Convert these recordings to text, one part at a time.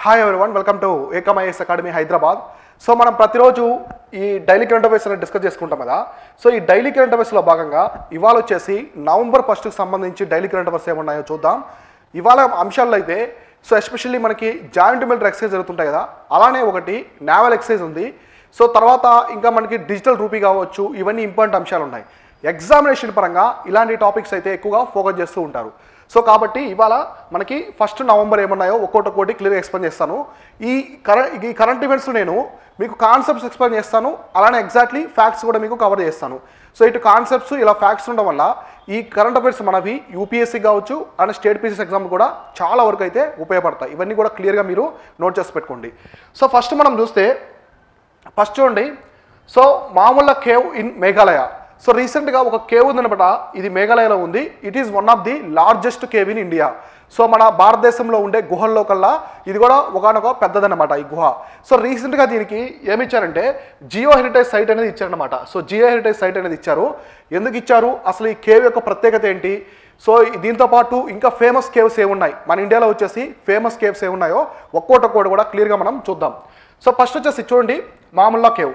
hi everyone welcome to ఏకమైఎస్ academy Hyderabad so మనం ప్రతిరోజు ఈ డైలీ కరెంట్ అఫైర్స్ అనేది డిస్కస్ చేసుకుంటాం కదా సో ఈ డైలీ కరెంట్ అఫైర్స్లో భాగంగా ఇవాళ వచ్చేసి నవంబర్ ఫస్ట్కి సంబంధించి డైలీ కరెంట్ అఫైర్స్ ఏమున్నాయో చూద్దాం ఇవాళ అంశాల్లో అయితే సో ఎస్పెషల్లీ మనకి జాయింట్ మిలిటరీ ఎక్సైజ్ జరుగుతుంటాయి కదా అలానే ఒకటి నావల్ ఎక్సైజ్ ఉంది సో తర్వాత ఇంకా మనకి డిజిటల్ రూపీ కావచ్చు ఇవన్నీ ఇంపార్టెంట్ అంశాలు ఉన్నాయి ఎగ్జామినేషన్ పరంగా ఇలాంటి టాపిక్స్ అయితే ఎక్కువగా ఫోకస్ చేస్తూ ఉంటారు సో కాబట్టి ఇవాళ మనకి ఫస్ట్ నవంబర్ ఏమున్నాయో ఒక్కోటి ఒక్కోటి క్లియర్గా ఎక్స్ప్లెయిన్ చేస్తాను ఈ కర ఈ కరెంట్ ఈవెంట్స్ నేను మీకు కాన్సెప్ట్స్ ఎక్స్ప్లెయిన్ చేస్తాను అలానే ఎగ్జాక్ట్లీ ఫ్యాక్ట్స్ కూడా మీకు కవర్ చేస్తాను సో ఇటు కాన్సెప్ట్స్ ఇలా ఫ్యాక్ట్స్ ఉండడం వల్ల ఈ కరెంట్ అఫైర్స్ మనవి యూపీఎస్సీ కావచ్చు అండ్ స్టేట్ పీసీస్ ఎగ్జామ్ కూడా చాలా వరకు అయితే ఉపయోగపడతాయి ఇవన్నీ కూడా క్లియర్గా మీరు నోట్ చేసి పెట్టుకోండి సో ఫస్ట్ మనం చూస్తే ఫస్ట్ చూడండి సో మామూలు కేవ్ ఇన్ మేఘాలయ సో రీసెంట్గా ఒక కేవ్ ఉందనమాట ఇది మేఘాలయలో ఉంది it is one of the largest cave in India so మన భారతదేశంలో ఉండే గుహల్లో కల్లా ఇది కూడా ఒకనొక పెద్దదన్నమాట ఈ గుహ సో రీసెంట్గా దీనికి ఏమి ఇచ్చారంటే జియో హెరిటేజ్ సైట్ అనేది ఇచ్చారనమాట సో జియో హెరిటేజ్ సైట్ అనేది ఇచ్చారు ఎందుకు ఇచ్చారు అసలు ఈ కేవ్ యొక్క ప్రత్యేకత ఏంటి సో దీంతో పాటు ఇంకా ఫేమస్ కేవ్స్ ఏమున్నాయి మన ఇండియాలో వచ్చేసి ఫేమస్ కేవ్స్ ఏమున్నాయో ఒక్కోటి ఒక్కోటి కూడా క్లియర్గా మనం చూద్దాం సో ఫస్ట్ వచ్చేసి చూడండి Mawmluh cave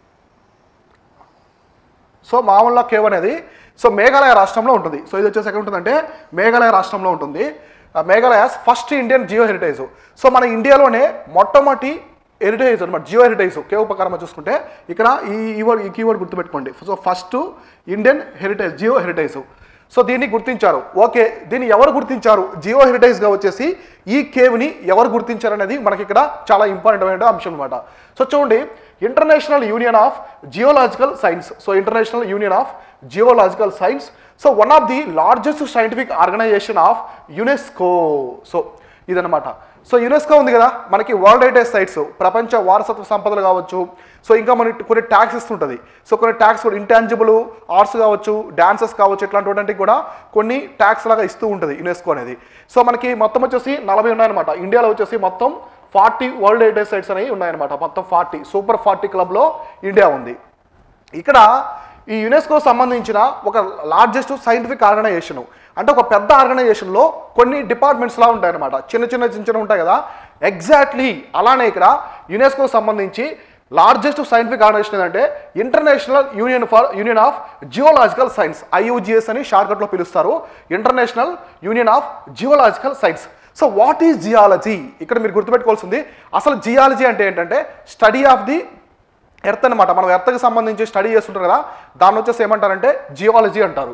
so Mawmluh cave అనేది సో మేఘాలయ రాష్ట్రంలో ఉంటుంది సో ఇది వచ్చేసి ఎక్కడ ఉంటుందంటే మేఘాలయ రాష్ట్రంలో ఉంటుంది ఆ Meghalaya first Indian geo heritage so మన ఇండియాలోనే మొట్టమొదటి హెరిటేజ్ అనమాట జియో హెరిటేజ్ కేవ్ ప్రకారం చూసుకుంటే ఇక్కడ ఈ ఈ వర్డ్ ఈ కీవర్డ్ గుర్తుపెట్టుకోండి so first Indian heritage geo heritage so దీన్ని గుర్తించారు ఓకే దీన్ని ఎవరు గుర్తించారు జియో హెరిటేజ్గా వచ్చేసి ఈ కేవ్ని ఎవరు గుర్తించారు అనేది మనకి ఇక్కడ చాలా ఇంపార్టెంట్ అయిన అంశం అనమాట సో చూడండి international union of geological science so international union of geological science so one of the largest scientific organisation of UNESCO so ఇదనమాట సో యునెస్కో ఉంది కదా మనకి వరల్డ్ హెరిటేజ్ సైట్స్ ప్రపంచ వారసత్వ సంపదలు కావచ్చు సో ఇంకా మనకి కొన్ని ట్యాక్స్ ఇస్తుంటుంది సో కొన్ని ట్యాక్స్ కూడా ఇంటాంజిబుల్ ఆర్ట్స్ కావచ్చు డాన్సెస్ కావచ్చు ఇట్లాంటి కూడా కొన్ని ట్యాక్స్ లాగా ఇస్తూ ఉంటుంది యునెస్కో అనేది సో మనకి మొత్తం వచ్చేసి నలభై ఉన్నాయన్నమాట ఇండియాలో వచ్చేసి మొత్తం ఫార్టీ వరల్డ్ హెరిటేజ్ సైట్స్ అనేవి ఉన్నాయన్నమాట మొత్తం ఫార్టీ సూపర్ ఫార్టీ క్లబ్లో ఇండియా ఉంది ఇక్కడ ఈ యునెస్కో సంబంధించిన ఒక లార్జెస్ట్ సైంటిఫిక్ ఆర్గనైజేషన్ అంటే ఒక పెద్ద ఆర్గనైజేషన్లో కొన్ని డిపార్ట్మెంట్స్ లా ఉంటాయన్నమాట చిన్న చిన్న చిన్న చిన్న ఉంటాయి కదా ఎగ్జాక్ట్లీ అలానే ఇక్కడ యునెస్కో సంబంధించి లార్జెస్ట్ సైంటిఫిక్ ఆర్గనైజేషన్ ఏంటంటే international union for union of geological science IUGS అని షార్ట్కట్లో పిలుస్తారు international union of geological science so what is geology ఇక్కడ మీరు గుర్తుపెట్టుకోవాల్సింది అసలు జియాలజీ అంటే ఏంటంటే స్టడీ ఆఫ్ ది ఎర్త్ అనమాట మనం ఎర్త్కి సంబంధించి స్టడీ చేస్తుంటారు కదా దాన్ని వచ్చేసి ఏమంటారంటే జియాలజీ అంటారు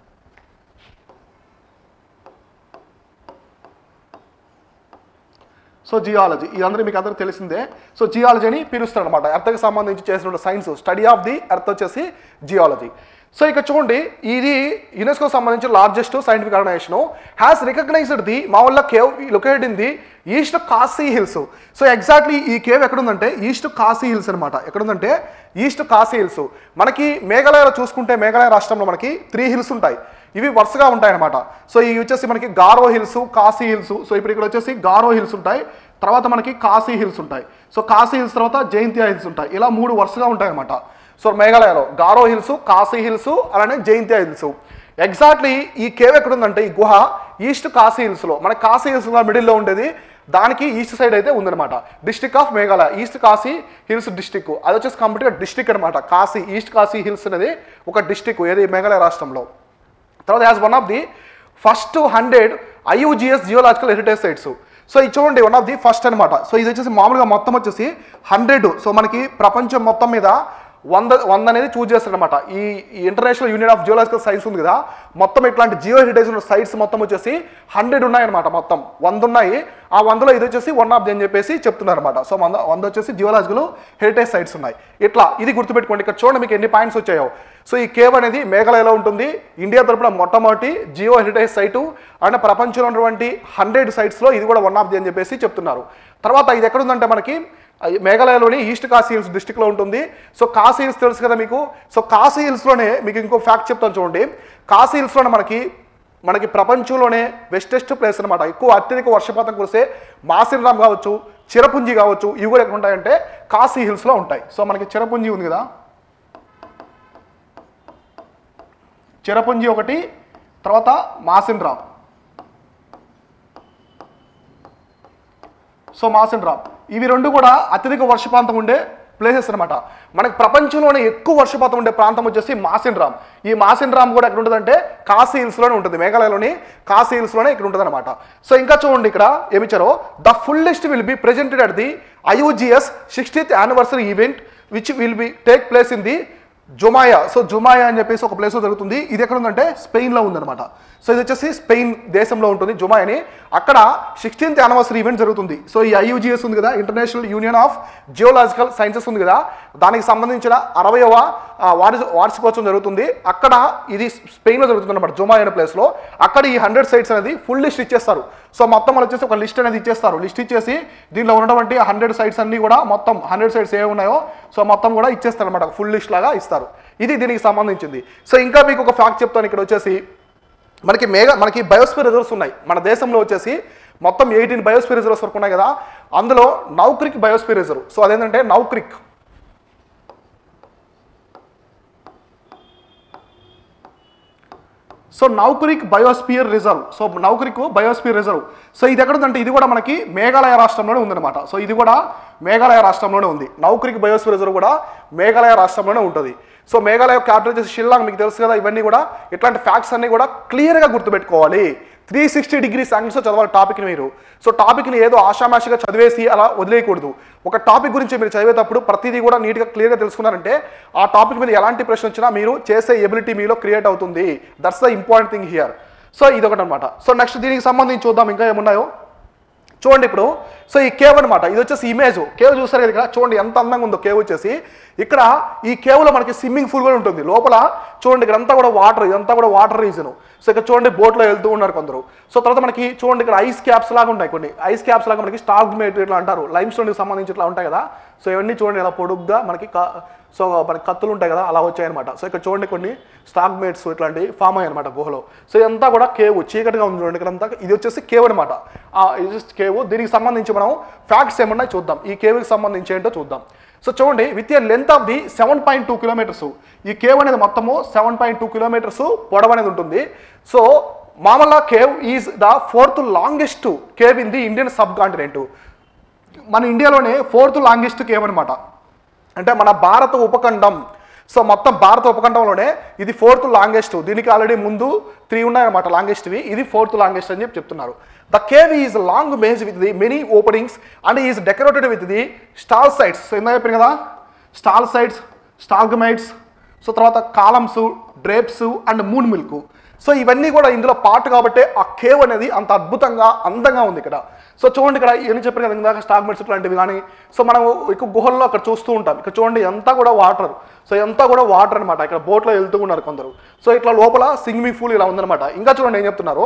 సో జియాలజీ ఇదందరూ మీకు అందరూ తెలిసిందే సో జియాలజీ అని పిలుస్తారు అనమాట ఎర్త్కి సంబంధించి చేసిన science study of the earth వచ్చేసి జియాలజీ సో ఇక చూడండి ఇది యునెస్కో సంబంధించిన largest scientific organisation has recognised the Mawmluh cave located in the east Khasi hills so exactly ఈ కేవ్ ఎక్కడుందంటే ఈస్ట్ కాశీ హిల్స్ అనమాట ఎక్కడుందంటే ఈస్ట్ కాశీ హిల్స్ మనకి మేఘాలయలో చూసుకుంటే మేఘాలయ రాష్ట్రంలో మనకి త్రీ హిల్స్ ఉంటాయి ఇవి వరుసగా ఉంటాయి అనమాట సో ఇవి వచ్చేసి మనకి Garo hills Khasi hills so ఇప్పుడు ఇక్కడ వచ్చేసి గారో హిల్స్ ఉంటాయి తర్వాత మనకి కాశీ హిల్స్ ఉంటాయి సో కాశీ హిల్స్ తర్వాత జయంతియా హిల్స్ ఉంటాయి ఇలా మూడు వరుసగా ఉంటాయి అనమాట సో మేఘాలయలో గారో హిల్స్ కాశీ హిల్స్ అలానే జయంతియా హిల్స్ ఎగ్జాక్ట్లీ ఈ కేవ్ ఎక్కడ ఉందంటే ఈ గుహ ఈస్ట్ కాశీ హిల్స్లో మన కాశీ హిల్స్ మిడిల్లో ఉండేది దానికి ఈస్ట్ సైడ్ అయితే ఉందన్నమాట district of Meghalaya east Khasi hills district అది వచ్చేసి కంప్లీట్గా డిస్టిక్ అనమాట కాశీ ఈస్ట్ కాశీ హిల్స్ అనేది ఒక డిస్టిక్ ఏది మేఘాలయ రాష్ట్రంలో తర్వాత as one of the first hundred IUGS geological heritage sites so ఇది చూడండి వన్ ఆఫ్ ది ఫస్ట్ అనమాట సో ఇది వచ్చేసి మామూలుగా మొత్తం వచ్చేసి హండ్రెడ్ సో మనకి ప్రపంచం మొత్తం మీద వంద వంద అనేది చూజ్ చేస్తారనమాట ఈ international union of geological science ఉంది కదా మొత్తం ఇట్లాంటి జియో హెరిటేజ్ ఉన్న సైట్స్ మొత్తం వచ్చేసి హండ్రెడ్ ఉన్నాయన్నమాట మొత్తం వంద ఉన్నాయి ఆ వందలో ఇది వచ్చేసి వన్ ఆఫ్ ది అని చెప్పేసి చెప్తున్నారు అనమాట సో వంద వంద వచ్చేసి జియోలాజికల్ హెరిటేజ్ సైట్స్ ఉన్నాయి ఇట్లా ఇది గుర్తుపెట్టుకోండి ఇక్కడ చూడండి మీకు ఎన్ని పాయింట్స్ వచ్చాయో సో ఈ కేవ్ అనేది మేఘాలయలో ఉంటుంది ఇండియా తరపున మొట్టమొదటి జియో హెరిటేజ్ సైటు అండ్ ప్రపంచంలో ఉన్నటువంటి హండ్రెడ్ సైట్స్లో ఇది కూడా వన్ ఆఫ్ ది అని చెప్పేసి చెప్తున్నారు తర్వాత ఇది ఎక్కడుందంటే మనకి మేఘాలయలోని ఈస్ట్ కాశీ హిల్స్ డిస్టిక్లో ఉంటుంది సో కాశీ హిల్స్ తెలుసు కదా మీకు సో కాశీ హిల్స్లోనే మీకు ఇంకో ఫ్యాక్ట్ చెప్తాను చూడండి కాశీ హిల్స్లోనే మనకి మనకి ప్రపంచంలోనే వెస్టెస్ట్ ప్లేస్ అనమాట ఎక్కువ అత్యధిక వర్షపాతం కురిసే మాసిన్రామ్ కావచ్చు చిరపుంజి కావచ్చు ఇవి కూడా ఎక్కడ ఉంటాయంటే కాశీ హిల్స్లో ఉంటాయి సో మనకి చిరపుంజి ఉంది కదా చిరపుంజి ఒకటి తర్వాత మాసిన్రామ్ సో సో మాసిన్ డ్రామ్ ఇవి రెండు కూడా అత్యధిక వర్షపాతం ఉండే ప్లేసెస్ అనమాట మనకి ప్రపంచంలోనే ఎక్కువ వర్షపాతం ఉండే ప్రాంతం వచ్చేసి మాసిన్ రామ్ ఈ మాసిన్ రామ్ కూడా ఎక్కడ ఉంటుందంటే కాశీ హిల్స్లోనే ఉంటుంది మేఘాలయలోని కాశీ హిల్స్లోనే ఇక్కడ ఉంటుంది అనమాట సో ఇంకా చూడండి ఇక్కడ ఏమి ఇచ్చారో the full list will be presented at the IUGS sixtieth anniversary event which will be take place in the Zumaia so Zumaia అని చెప్పేసి ఒక ప్లేస్లో జరుగుతుంది ఇది ఎక్కడ ఉందంటే స్పెయిన్లో ఉందన్నమాట సో ఇది వచ్చేసి స్పెయిన్ దేశంలో ఉంటుంది జుమాయా అని అక్కడ సిక్స్టీన్త్ యానివర్సరీ ఈవెంట్ జరుగుతుంది సో ఈ ఐయుజిఎస్ ఉంది కదా international union of geological sciences ఉంది కదా దానికి సంబంధించిన అరవయవ ఆ, వార్ష వార్షికోత్సవం జరుగుతుంది అక్కడ ఇది స్పెయిన్లో జరుగుతుంది అనమాట జుమాయా అనే ప్లేస్లో అక్కడ ఈ హండ్రెడ్ సైట్స్ అనేది ఫుల్ లిస్ట్ ఇచ్చేస్తారు సో మొత్తం వాళ్ళు వచ్చేసి ఒక లిస్ట్ అనేది ఇచ్చేస్తారు లిస్ట్ ఇచ్చేసి దీనిలో ఉన్నటువంటి హండ్రెడ్ సైట్స్ అన్ని కూడా మొత్తం హండ్రెడ్ సైట్స్ ఏ ఉన్నాయో సో మొత్తం కూడా ఇచ్చేస్తారు అనమాట ఫుల్ లిస్ట్ లాగా ఇస్తారు ఇది దీనికి సంబంధించింది సో ఇంకా మీకు ఒక ఫ్యాక్ట్ చెప్తాను ఇక్కడ వచ్చేసి మనకి మేఘ మనకి బయోస్ఫియర్ రిజర్వ్స్ ఉన్నాయి మన దేశంలో వచ్చేసి మొత్తం ఎయిటీన్ బయోస్ఫియర్ రిజర్వ్స్ వరకు ఉన్నాయి కదా అందులో నౌక్రిక్ బయోస్ఫియర్ రిజర్వ్ సో అదేంటంటే Nokrek so Nokrek biosphere reserve so Nokrek biosphere reserve so ఇది ఎక్కడ ఉందంటే ఇది కూడా మనకి మేఘాలయ రాష్ట్రంలోనే ఉందన్నమాట సో ఇది కూడా మేఘాలయ రాష్ట్రంలోనే ఉంది నౌకరిక్ బయోస్పియర్ రిజర్వ్ కూడా మేఘాలయ రాష్ట్రంలోనే ఉంటుంది సో మేఘాలయ క్యాపిటల్ వచ్చేసి షిల్లాంగ్ మీకు తెలుసు కదా ఇవన్నీ కూడా ఇట్లాంటి ఫ్యాక్ట్స్ అన్ని కూడా క్లియర్గా గుర్తుపెట్టుకోవాలి త్రీ సిక్స్టీ డిగ్రీస్ యాంగిల్స్లో చదవాలి టాపిక్ని మీరు సో టాపిక్ని ఏదో ఆషామాషిగా చదివేసి అలా వదిలేయకూడదు ఒక టాపిక్ గురించి మీరు చదివేటప్పుడు ప్రతిదీ కూడా నీట్గా క్లియర్గా తెలుసుకున్నారంటే ఆ టాపిక్ మీద ఎలాంటి ప్రశ్న వచ్చినా మీరు చేసే ఎబిలిటీ మీలో క్రియేట్ అవుతుంది that's the important thing here so ఇది ఒకటి అనమాట సో నెక్స్ట్ దీనికి సంబంధించి చూద్దాం ఇంకా ఏమున్నాయో చూడండి ఇప్పుడు సో ఈ కేవ్ అనమాట ఇది వచ్చేసి ఇమేజ్ కేవ్ చూస్తారు కదా ఇక్కడ చూడండి ఎంత అందంగా ఉందో కేవ్ వచ్చేసి ఇక్కడ ఈ కేవ్లో మనకి స్విమ్మింగ్ పూల్ కూడా ఉంటుంది లోపల చూడండి ఇక్కడ అంతా కూడా వాటర్ ఇదంతా కూడా వాటర్ రీజన్ సో ఇక్కడ చూడండి బోట్లో వెళ్తూ ఉన్నారు కొందరు సో తర్వాత మనకి చూడండి ఇక్కడ ఐస్ క్యాప్స్ లాగా ఉంటాయి కొన్ని ఐస్ క్యాప్స్ లాగా మనకి స్టాక్ మేట్ ఇట్లా అంటారు లైమ్ స్టోన్కి సంబంధించి ఇట్లా ఉంటాయి కదా సో ఇవన్నీ చూడండి ఇలా పొడుగ్గా మనకి క- సో మనకి కత్తులు ఉంటాయి కదా అలా వచ్చాయన్నమాట సో ఇక్కడ చూడండి కొన్ని స్టాక్ మేట్స్ ఇట్లాంటివి ఫామ్ అయ్యాయి అనమాట గుహలో సో ఇదంతా కూడా కేవ్ చీకటిగా ఉంది చూడండి ఇక్కడంతా ఇది వచ్చేసి కేవ్ అనమాట ఇది కేవ్ దీనికి సంబంధించి మనం ఫ్యాక్ట్స్ ఏమన్నా చూద్దాం ఈ కేవ్కి సంబంధించి ఏంటో చూద్దాం సో చూడండి with a length of the seven point two kilometres ఈ కేవ్ అనేది మొత్తము సెవెన్ పాయింట్ టూ కిలోమీటర్స్ పొడవు అనేది ఉంటుంది సో మామూలుగా cave is the fourth longest cave in the Indian subcontinent మన ఇండియాలోనే ఫోర్త్ లాంగెస్ట్ కేవ్ అనమాట అంటే మన భారత ఉపఖండం సో మొత్తం భారత ఉపఖండంలోనే ఇది ఫోర్త్ లాంగెస్ట్ దీనికి ఆల్రెడీ ముందు త్రీ ఉన్నాయన్నమాట లాంగెస్ట్వి ఇది ఫోర్త్ లాంగెస్ట్ అని చెప్పి చెప్తున్నారు the cave is long maze with the many openings and is decorated with the stalactites so ఇందా చెప్పాను కదా స్టాల్ సైట్స్ స్టాల్గమైట్స్ సో తర్వాత columns drapes and moon milk so ఇవన్నీ కూడా ఇందులో పార్ట్ కాబట్టి ఆ కేవ్ అనేది అంత అద్భుతంగా అందంగా ఉంది ఇక్కడ సో చూడండి ఇక్కడ ఏం చెప్పారు కదా ఇందాక స్టాక్ మెట్స్ లాంటివి కానీ సో మనం ఎక్కువ గుహల్లో అక్కడ చూస్తూ ఉంటాం ఇక్కడ చూడండి అంతా కూడా వాటర్ సో అంతా కూడా వాటర్ అనమాట ఇక్కడ బోట్లో వెళ్తూ ఉన్నారు కొందరు సో ఇట్లా లోపల స్విమ్మింగ్ పూల్ ఇలా ఉందన్నమాట ఇంకా చూడండి ఏం చెప్తున్నారు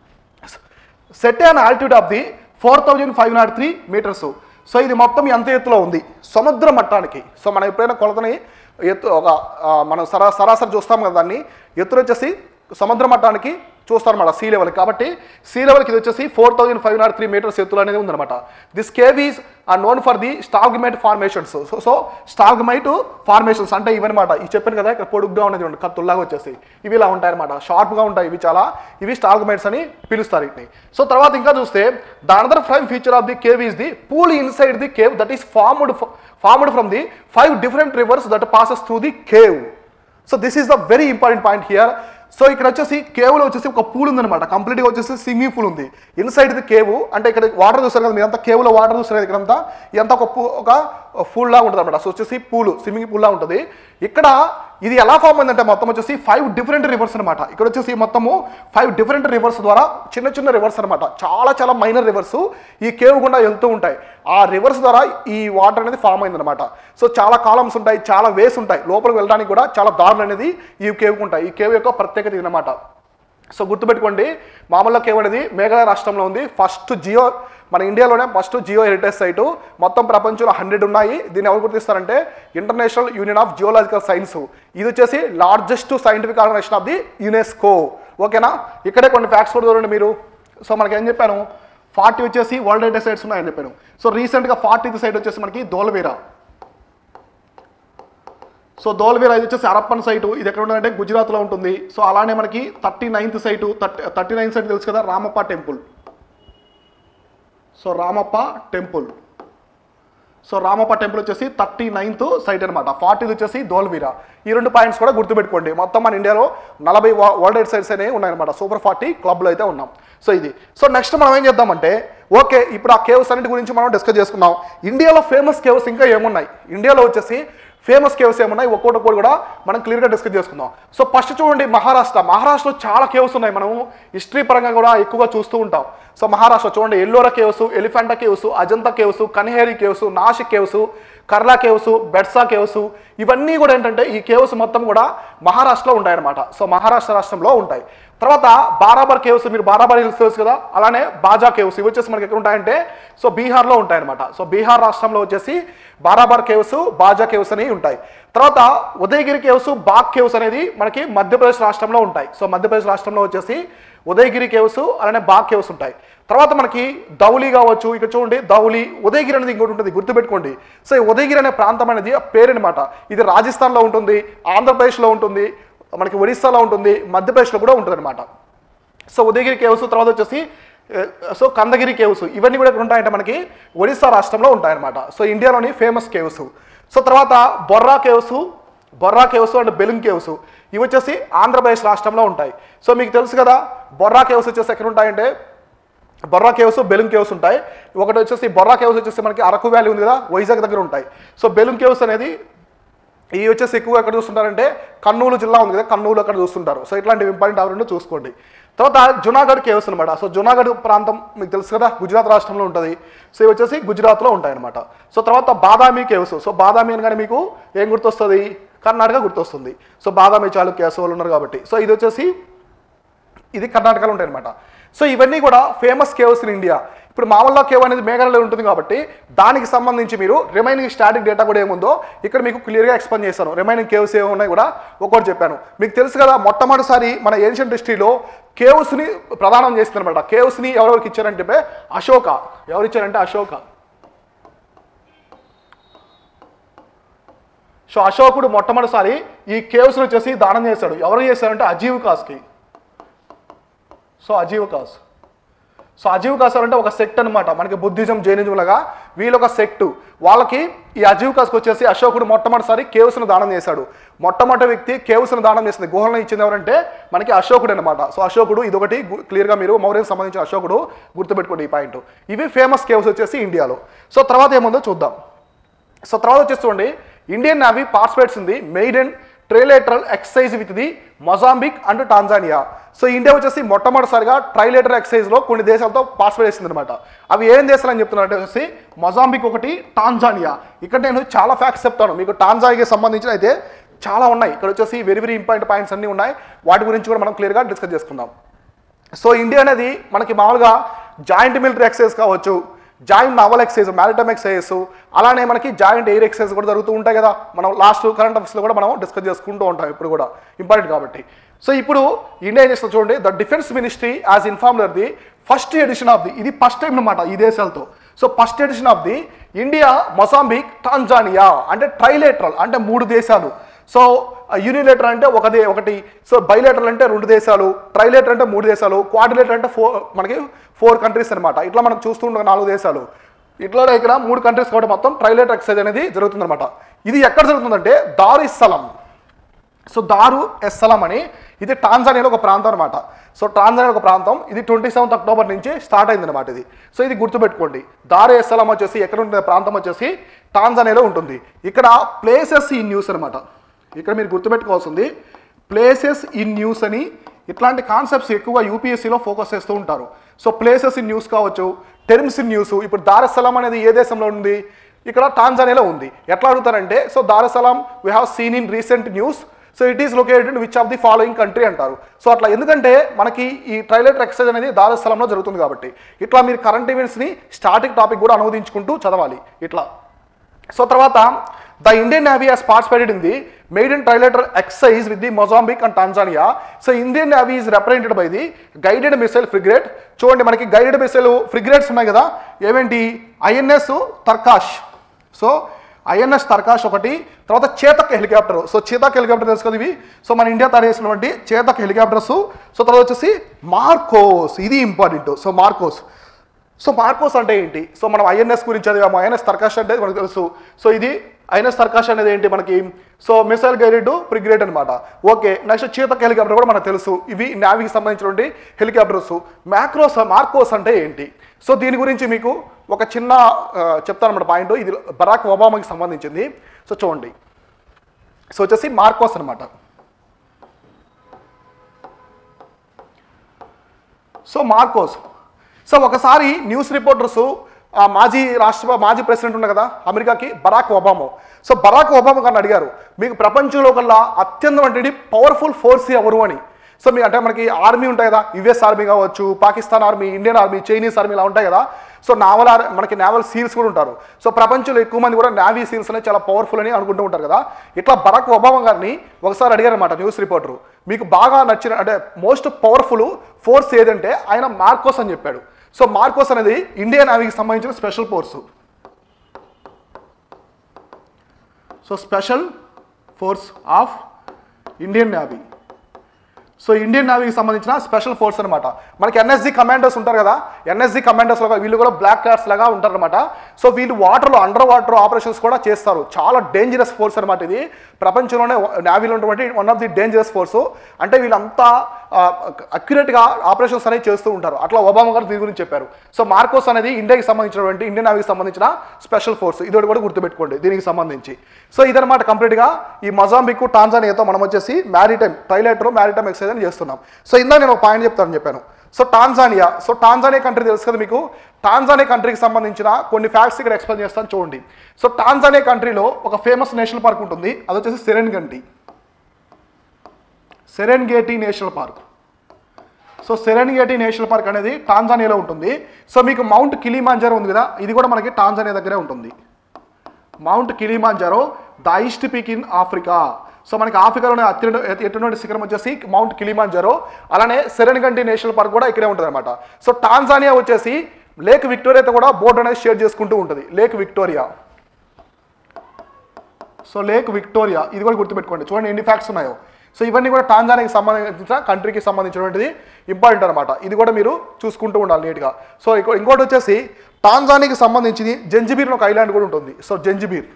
set on altitude of the four thousand five nought three metres so ఇది మొత్తం ఎంత ఎత్తులో ఉంది సముద్ర మట్టానికి సో మనం ఎప్పుడైనా కొలతని ఎత్తు ఒక ఆ, మనం సరా సరాసరి చూస్తాం కదా దాన్ని ఎత్తులు వచ్చేసి సముద్ర మట్టానికి చూస్తారన్నమాట సీ లెవెల్ కాబట్టి సీ లెవెల్కి ఇది వచ్చేసి four thousand five nought three metres ఎత్తులు అనేది ఉందన్నమాట this cave is are known for the stalagmite formations so so stalagmite formations అంటే ఇవన్నమాట ఈ చెప్పాను కదా ఇక్కడ పొడుగ్గా ఉన్నది చూడండి కత్తుల్లాగా వచ్చేసి ఇవి ఇలా ఉంటాయన్నమాట షార్ప్గా ఉంటాయి ఇవి చాలా ఇవి స్టాగ్మైట్స్ అని పిలుస్తారు వీటిని సో తర్వాత ఇంకా చూస్తే the another prime feature of the cave is the pool inside the cave that is formed formed from the five different rivers that passes through the cave so this is the very important point here so ఇక్కడ వచ్చేసి కేవ్లో వచ్చేసి ఒక pool ఉందన్నమాట కంప్లీట్గా వచ్చేసి swimming pool ఉంది inside the cave అంటే ఇక్కడ వాటర్ చూస్తారు కదా మీరంతా కేవ్లో వాటర్ చూస్తారు కదా ఇక్కడంతా ఇదంతా ఒక పూ ఒక పూల్ లా ఉంటుంది అనమాట సో వచ్చేసి పూల్ స్విమ్మింగ్ పూల్ లా ఉంటుంది ఇక్కడ ఇది ఎలా ఫామ్ అయిందంటే మొత్తం వచ్చేసి ఫైవ్ డిఫరెంట్ రివర్స్ అనమాట ఇక్కడ వచ్చేసి మొత్తము ఫైవ్ డిఫరెంట్ రివర్స్ ద్వారా చిన్న చిన్న రివర్స్ అనమాట చాలా చాలా మైనర్ రివర్స్ ఈ కేవ్ గుండా వెళ్తూ ఉంటాయి ఆ రివర్స్ ద్వారా ఈ వాటర్ అనేది ఫామ్ అయిందనమాట సో చాలా కాలమ్స్ ఉంటాయి చాలా వేస్ ఉంటాయి లోపలికి వెళ్ళడానికి కూడా చాలా దారులు అనేది ఈ కేవ్కి ఉంటాయి ఈ కేవ్ యొక్క ప్రత్యేకత ఇదనమాట సో గుర్తుపెట్టుకోండి మామూలుగా కేవ్ అనేది మేఘాలయ రాష్ట్రంలో ఉంది ఫస్ట్ జియో మన ఇండియాలోనే ఫస్ట్ జియో హెరిటేజ్ సైటు మొత్తం ప్రపంచంలో హండ్రెడ్ ఉన్నాయి దీన్ని ఎవరు గుర్తిస్తారంటే international union of geological science ఇది వచ్చేసి largest scientific organisation of the UNESCO ఓకేనా ఇక్కడే కొన్ని ఫ్యాక్ట్స్ కూడా చూడండి మీరు సో మనకి ఏం చెప్పాను ఫార్టీ వచ్చేసి వరల్డ్ హెరిటేజ్ సైట్స్ ఉన్నాయని చెప్పాను సో రీసెంట్గా ఫార్టీత్ సైట్ వచ్చేసి మనకి దోలవీరా సో దోల్వీర్ ఇది వచ్చేసి అరప్పన్ సైటు ఇది ఎక్కడ ఉంటుందంటే గుజరాత్లో ఉంటుంది సో అలానే మనకి thirty ninth site thirty thirty ninth site తెలుసు కదా Ramappa temple so Ramappa temple so Ramappa temple వచ్చేసి థర్టీ నైన్త్ సైట్ అనమాట ఫార్టీది వచ్చేసి దోల్వీరా ఈ రెండు పాయింట్స్ కూడా గుర్తుపెట్టుకోండి మొత్తం మన ఇండియాలో నలభై వరల్డ్ వైడ్ సైట్స్ అనేవి ఉన్నాయన్నమాట సూపర్ ఫార్టీ క్లబ్లో అయితే ఉన్నాం సో ఇది సో నెక్స్ట్ మనం ఏం చేద్దామంటే ఓకే ఇప్పుడు ఆ కేవ్స్ అన్నిటి గురించి మనం డిస్కస్ చేసుకుందాం ఇండియాలో ఫేమస్ కేవ్స్ ఇంకా ఏమున్నాయి ఇండియాలో వచ్చేసి ఫేమస్ కేవ్స్ ఏమున్నాయి ఒక్కొక్కటి ఒక్కొక్కటి కూడా మనం క్లియర్గా డిస్కస్ చేసుకుందాం సో ఫస్ట్ చూడండి మహారాష్ట్ర మహారాష్ట్రలో చాలా కేవ్స్ ఉన్నాయి మనం హిస్టరీ పరంగా కూడా ఎక్కువగా చూస్తూ ఉంటాం సో మహారాష్ట్ర చూడండి Ellora caves Elephanta caves Ajanta caves Kanheri caves Nashik caves Karla caves Bedsa caves ఇవన్నీ కూడా ఏంటంటే ఈ కేవ్స్ మొత్తం కూడా మహారాష్ట్రలో ఉంటాయన్నమాట సో మహారాష్ట్ర రాష్ట్రంలో ఉంటాయి తర్వాత బారాబర్ కేవ్స్ మీరు బారాబర్ హిల్స్ తెలుసు కదా అలానే బాజా కేవ్స్ ఇవి వచ్చేసి మనకి ఎక్కడ ఉంటాయంటే సో బీహార్లో ఉంటాయన్నమాట సో బీహార్ రాష్ట్రంలో వచ్చేసి బారాబర్ కేవ్స్ బాజా కేవ్స్ అనేవి ఉంటాయి తర్వాత ఉదయగిరి కేవ్స్ బాగ్ కేవ్స్ అనేది మనకి మధ్యప్రదేశ్ రాష్ట్రంలో ఉంటాయి సో మధ్యప్రదేశ్ రాష్ట్రంలో వచ్చేసి ఉదయగిరి కేవ్స్ అలానే బాగ్ కేవ్స్ ఉంటాయి తర్వాత మనకి ధౌలి కావచ్చు ఇక్కడ చూడండి ధౌలి ఉదయగిరి అనేది ఇంకోటి ఉంటుంది గుర్తుపెట్టుకోండి సో ఈ ఉదయగిరి అనే ప్రాంతం అనేది ఆ పేరు అనమాట ఇది రాజస్థాన్లో ఉంటుంది ఆంధ్రప్రదేశ్లో ఉంటుంది మనకి ఒడిస్సాలో ఉంటుంది మధ్యప్రదేశ్లో కూడా ఉంటుంది అనమాట సో ఉదయగిరి కేవ్స్ తర్వాత వచ్చేసి ఏ, సో కందగిరి కేవ్స్ ఇవన్నీ కూడా ఎక్కడ ఉంటాయంటే మనకి ఒడిస్సా రాష్ట్రంలో ఉంటాయన్నమాట సో ఇండియాలోని ఫేమస్ కేవ్స్ సో తర్వాత Borra caves Borra caves and Belum caves ఇవి వచ్చేసి ఆంధ్రప్రదేశ్ రాష్ట్రంలో ఉంటాయి సో మీకు తెలుసు కదా బొర్రా కేవ్స్ వచ్చేసి ఎక్కడ ఉంటాయంటే బొర్రా కేవ్స్ బెలుం కేవ్స్ ఉంటాయి ఒకటి వచ్చేసి బొర్రా కేవ్స్ వచ్చేసి మనకి అరకు వ్యాలీ ఉంది కదా వైజాగ్ దగ్గర ఉంటాయి సో బెలుం కేవ్స్ అనేది ఇవి వచ్చేసి ఎక్కువ ఎక్కడ చూస్తుంటారంటే కర్నూలు జిల్లా ఉంది కదా కర్నూలు అక్కడ చూస్తుంటారు సో ఇట్లాంటివి ఇంపార్టెంట్ అవి రెండు చూసుకోండి తర్వాత జునాగఢ్ కేవ్స్ అనమాట సో జునాగఢ్ ప్రాంతం మీకు తెలుసు కదా గుజరాత్ రాష్ట్రంలో ఉంటుంది సో ఇవి వచ్చేసి గుజరాత్లో ఉంటాయన్నమాట సో తర్వాత బాదామి కేవ్స్ సో బాదామి అనగానే మీకు ఏం గుర్తొస్తుంది కర్ణాటక గుర్తొస్తుంది సో బాదామి చాళుక్యాస్ వాళ్ళు ఉన్నారు కాబట్టి సో ఇది వచ్చేసి ఇది కర్ణాటకలో ఉంటాయి అనమాట సో ఇవన్నీ కూడా ఫేమస్ కేవ్స్ ఇన్ ఇండియా ఇప్పుడు మామూలుగా కేవ్ అనేది మేఘాలలో ఉంటుంది కాబట్టి దానికి సంబంధించి మీరు రిమైనింగ్ స్టాటిక్ డేటా కూడా ఏముందో ఇక్కడ మీకు క్లియర్గా ఎక్స్ప్లెయిన్ చేశాను రిమైనింగ్ కేవ్స్ ఏమి ఉన్నాయి కూడా ఒక్కొక్కటి చెప్పాను మీకు తెలుసు కదా మొట్టమొదటిసారి మన ఏన్షియంట్ హిస్టరీలో కేవ్స్ని ప్రదానం చేస్తుంది అనమాట కేవ్స్ని ఎవరెవరికి ఇచ్చారంటే అశోక ఎవరు ఇచ్చారంటే అశోక సో అశోకుడు మొట్టమొదటిసారి ఈ కేవ్స్ని వచ్చేసి దానం చేశాడు ఎవరు చేశారంటే అజీవ్ కాస్కి సో అజీవకాస్ సో అజీవకాస్ అంటే ఒక సెక్ట్ అనమాట మనకి బుద్ధిజం జైనిజం లాగా వీళ్ళొక సెక్ట్ వాళ్ళకి ఈ అజీవకాస్కి వచ్చేసి అశోకుడు మొట్టమొదటిసారి కేవ్స్ను దానం చేశాడు మొట్టమొదటి వ్యక్తి కేవ్స్ను దానం చేసింది గుహలను ఇచ్చింది ఎవరంటే మనకి అశోకుడు అనమాట సో అశోకుడు ఇదొకటి గు- క్లియర్గా మీరు మౌర్యకు సంబంధించిన అశోకుడు గుర్తుపెట్టుకోండి ఈ పాయింట్ ఇవి ఫేమస్ కేవ్స్ వచ్చేసి ఇండియాలో సో తర్వాత ఏముందో చూద్దాం సో తర్వాత వచ్చేసి చూడండి ఇండియన్ నావీ పార్టిసిపేట్స్ ఉంది maiden trilateral exercise with the Mozambique and Tanzania so India వచ్చేసి మొట్టమొదటిసారిగా ట్రైలేటరల్ ఎక్సైజ్లో కొన్ని దేశాలతో పార్టిసిపేట్ చేసింది అనమాట అవి ఏం దేశాలు అని చెప్తున్నారు అంటే వచ్చేసి మొజాంబిక్ ఒకటి టాంజానియా ఇక్కడ నేను చాలా ఫ్యాక్ట్స్ చెప్తాను మీకు టాంజానియాకి సంబంధించిన అయితే చాలా ఉన్నాయి ఇక్కడ వచ్చేసి వెరీ వెరీ ఇంపార్టెంట్ పాయింట్స్ అన్నీ ఉన్నాయి వాటి గురించి కూడా మనం క్లియర్గా డిస్కస్ చేసుకుందాం సో ఇండియా అనేది మనకి మామూలుగా జాయింట్ మిలిటరీ ఎక్సైజ్ కావచ్చు joint naval exercise maritime exercise అలానే మనకి జాయింట్ ఎయిర్ ఎక్సైజ్ కూడా జరుగుతూ ఉంటాయి కదా మనం లాస్ట్ కరెంట్ అఫేర్స్లో కూడా మనం డిస్కస్ చేసుకుంటూ ఉంటాం ఇప్పుడు కూడా ఇంపార్టెంట్ కాబట్టి సో ఇప్పుడు ఇండియా ఏం చేస్తుంది చూడండి the defence ministry as informed the first edition of the ఇది ఫస్ట్ టైం అనమాట ఈ దేశాలతో so first edition of the India Mozambique Tanzania అంటే ట్రైలేటరల్ అంటే మూడు దేశాలు సో యూనిలేటర్ అంటే ఒకదే ఒకటి సో బైలేటరల్ అంటే రెండు దేశాలు ట్రైలేటర్ అంటే మూడు దేశాలు క్వాడ్రిలేటర్ అంటే ఫోర్ మనకి ఫోర్ కంట్రీస్ అనమాట ఇట్లా మనం చూస్తుండే నాలుగు దేశాలు ఇట్లా ఇక్కడ మూడు కంట్రీస్ కాబట్టి మొత్తం ట్రైలేటర్ ఎక్సైజ్ అనేది జరుగుతుందన్నమాట ఇది ఎక్కడ జరుగుతుందంటే దారిస్సలం సో దారు ఎస్సలం అని ఇది టాంజానియాలో ఒక ప్రాంతం అనమాట సో టాంజానియా ఒక ప్రాంతం ఇది ట్వంటీ సెవెంత్ అక్టోబర్ నుంచి స్టార్ట్ అయింది అనమాట ఇది సో ఇది గుర్తుపెట్టుకోండి దారు ఎస్సలం వచ్చేసి ఎక్కడ ఉంటుంది ప్రాంతం వచ్చేసి టాంజానియాలో ఉంటుంది ఇక్కడ ప్లేసెస్ ఇన్ న్యూస్ అనమాట ఇక్కడ మీరు గుర్తుపెట్టుకోవాల్సింది ప్లేసెస్ ఇన్ న్యూస్ అని ఇట్లాంటి కాన్సెప్ట్స్ ఎక్కువగా యూపీఎస్సీలో ఫోకస్ చేస్తూ ఉంటారు సో ప్లేసెస్ ఇన్ న్యూస్ కావచ్చు టెర్మ్స్ ఇన్ న్యూస్ ఇప్పుడు దారెస్సలం అనేది ఏ దేశంలో ఉంది ఇక్కడ టాంజానియాలో ఉంది ఎట్లా అడుగుతారంటే so Dar es Salaam we have seen in recent news so it is located which of the following country అంటారు సో అట్లా ఎందుకంటే మనకి ఈ ట్రైలేటర్ ఎక్సైజ్ అనేది దారెసలంలో జరుగుతుంది కాబట్టి ఇట్లా మీరు కరెంట్ ఈవెంట్స్ని స్టార్టింగ్ టాపిక్ కూడా అనువదించుకుంటూ చదవాలి ఇట్లా సో తర్వాత the Indian navy has participated in the maiden trilateral exercise with the Mozambique and Tanzania so Indian navy is represented by the guided missile frigate చూడండి మనకి గైడెడ్ మిసైల్ ఫ్రిగ్రేట్స్ ఉన్నాయి కదా ఏమేంటి INS Tarkash so INS Tarkash ఒకటి తర్వాత Chetak helicopter so Chetak helicopter తెలుసు కదా ఇవి సో మన ఇండియా తయారు చేసినటువంటి చేతక్ హెలికాప్టర్స్ సో తర్వాత వచ్చేసి మార్కోస్ ఇది important so MARCOS so MARCOS అంటే ఏంటి సో మనం ఐఎన్ఎస్ గురించి చదివాము ఐఎన్ఎస్ తర్కాష్ అంటే మనకు తెలుసు సో ఇది ఐఎన్ఎస్ తర్కాష్ అనేది ఏంటి మనకి సో మిసైల్ గైడెడ్ ప్రిగ్రేడ్ అనమాట ఓకే నెక్స్ట్ చీతక్ హెలికాప్టర్ కూడా మనకు తెలుసు ఇవి నావీకి సంబంధించినటువంటి హెలికాప్టర్స్ మ్యాక్రోస్ మార్కోస్ అంటే ఏంటి సో దీని గురించి మీకు ఒక చిన్న ఆ, చెప్తాను అనమాట పాయింట్ ఇది బరాక్ ఒబామాకి సంబంధించింది సో చూడండి సో వచ్చేసి మార్కోస్ అనమాట సో మార్కోస్ సో ఒకసారి న్యూస్ రిపోర్టర్స్ ఆ మాజీ రాష్ట్ర మాజీ ప్రెసిడెంట్ ఉన్నారు కదా అమెరికాకి Barack Obama so Barack Obama గారిని అడిగారు మీకు ప్రపంచంలో కల్లా అత్యంత పవర్ఫుల్ ఫోర్స్ ఎవరు అని సో మీ అంటే మనకి ఆర్మీ ఉంటాయి కదా యుఎస్ ఆర్మీ కావచ్చు Pakistan army Indian army Chinese army ఇలా ఉంటాయి కదా సో నావల్ ఆర్ మనకి నావల్ సీల్స్ కూడా ఉంటారు సో ప్రపంచంలో ఎక్కువ మంది కూడా నావీ సీల్స్ అనేది చాలా పవర్ఫుల్ అని అనుకుంటూ ఉంటారు కదా ఇట్లా బరాక్ ఒబామా గారిని ఒకసారి అడిగారనమాట న్యూస్ రిపోర్టర్ మీకు బాగా నచ్చిన అంటే మోస్ట్ పవర్ఫుల్ ఫోర్స్ ఏదంటే ఆయన మార్కోస్ అని చెప్పాడు సో మార్కోస్ అనేది ఇండియన్ నావీకి సంబంధించిన special force so special force of Indian navy so Indian నావీకి సంబంధించిన స్పెషల్ ఫోర్స్ అనమాట మనకి ఎన్ఎస్జి కమాండర్స్ ఉంటారు కదా ఎన్ఎస్జి కమాండర్స్ లాగా వీళ్ళు కూడా బ్లాక్ కార్డ్స్ లాగా ఉంటారు అనమాట సో వీళ్ళు వాటర్లో అండర్ వాటర్ ఆపరేషన్స్ కూడా చేస్తారు చాలా డేంజరస్ ఫోర్స్ అనమాట ఇది ప్రపంచంలోనే నావీలో ఉన్నటువంటి one of the dangerous force అంటే వీళ్ళంతా అక్యురేట్గా ఆపరేషన్స్ అనేవి చేస్తూ ఉంటారు అట్లా ఒబామా గారు దీని గురించి చెప్పారు సో మార్కోస్ అనేది ఇండియాకి సంబంధించినటువంటి ఇండియన్ నావీకి సంబంధించిన స్పెషల్ ఫోర్స్ ఇది ఒకటి కూడా గుర్తుపెట్టుకోండి దీనికి సంబంధించి సో ఇదనమాట కంప్లీట్గా ఈ మొజాంబిక్ టాంజానియాతో మనం వచ్చేసి మ్యారిటైమ్ ట్రైలైటర్ మ్యారిటైమ్ ఎక్సైజ్ అని చేస్తున్నాం సో ఇందా నేను ఒక పాయింట్ చెప్తాను చెప్పాను so Tanzania so Tanzania country తెలుసు కదా మీకు టాంజానియా కంట్రీకి సంబంధించిన కొన్ని ఫ్యాక్ట్స్ ఇక్కడ ఎక్స్ప్లెయిన్ చేస్తాను చూడండి సో టాంజానియా కంట్రీలో ఒక ఫేమస్ నేషనల్ పార్క్ ఉంటుంది అది వచ్చేసి Serengeti Serengeti national park so Serengeti national park అనేది టాంజానియాలో ఉంటుంది సో మీకు మౌంట్ కిలిమాంజారో ఉంది కదా ఇది కూడా మనకి టాంజానియా దగ్గరే ఉంటుంది mount Kilimanjaro the highest peak in Africa so మనకి ఆఫ్రికాలోనే అత్యున్న ఎటువంటి శిఖరం వచ్చేసి మౌంట్ కిలిమాంజారో అలానే సెరెన్గంటి నేషనల్ పార్క్ కూడా ఇక్కడే ఉంటుంది అనమాట సో టాంజానియా వచ్చేసి లేక్ విక్టోరియాతో కూడా బోర్డర్ అనేది షేర్ చేసుకుంటూ ఉంటుంది lake Victoria so lake Victoria ఇది కూడా గుర్తుపెట్టుకోండి చూడండి ఎన్ని ఫ్యాక్ట్స్ ఉన్నాయో సో ఇవన్నీ కూడా టాంజానియాకి సంబంధించిన కంట్రీకి సంబంధించినటువంటిది ఇంపార్టెంట్ అనమాట ఇది కూడా మీరు చూసుకుంటూ ఉండాలి నీట్గా సో ఇంకో ఇంకోటి వచ్చేసి టాంజానియాకి సంబంధించింది జంజిబీర్ అని ఒక ఐలాండ్ కూడా ఉంటుంది సో జంజిబీర్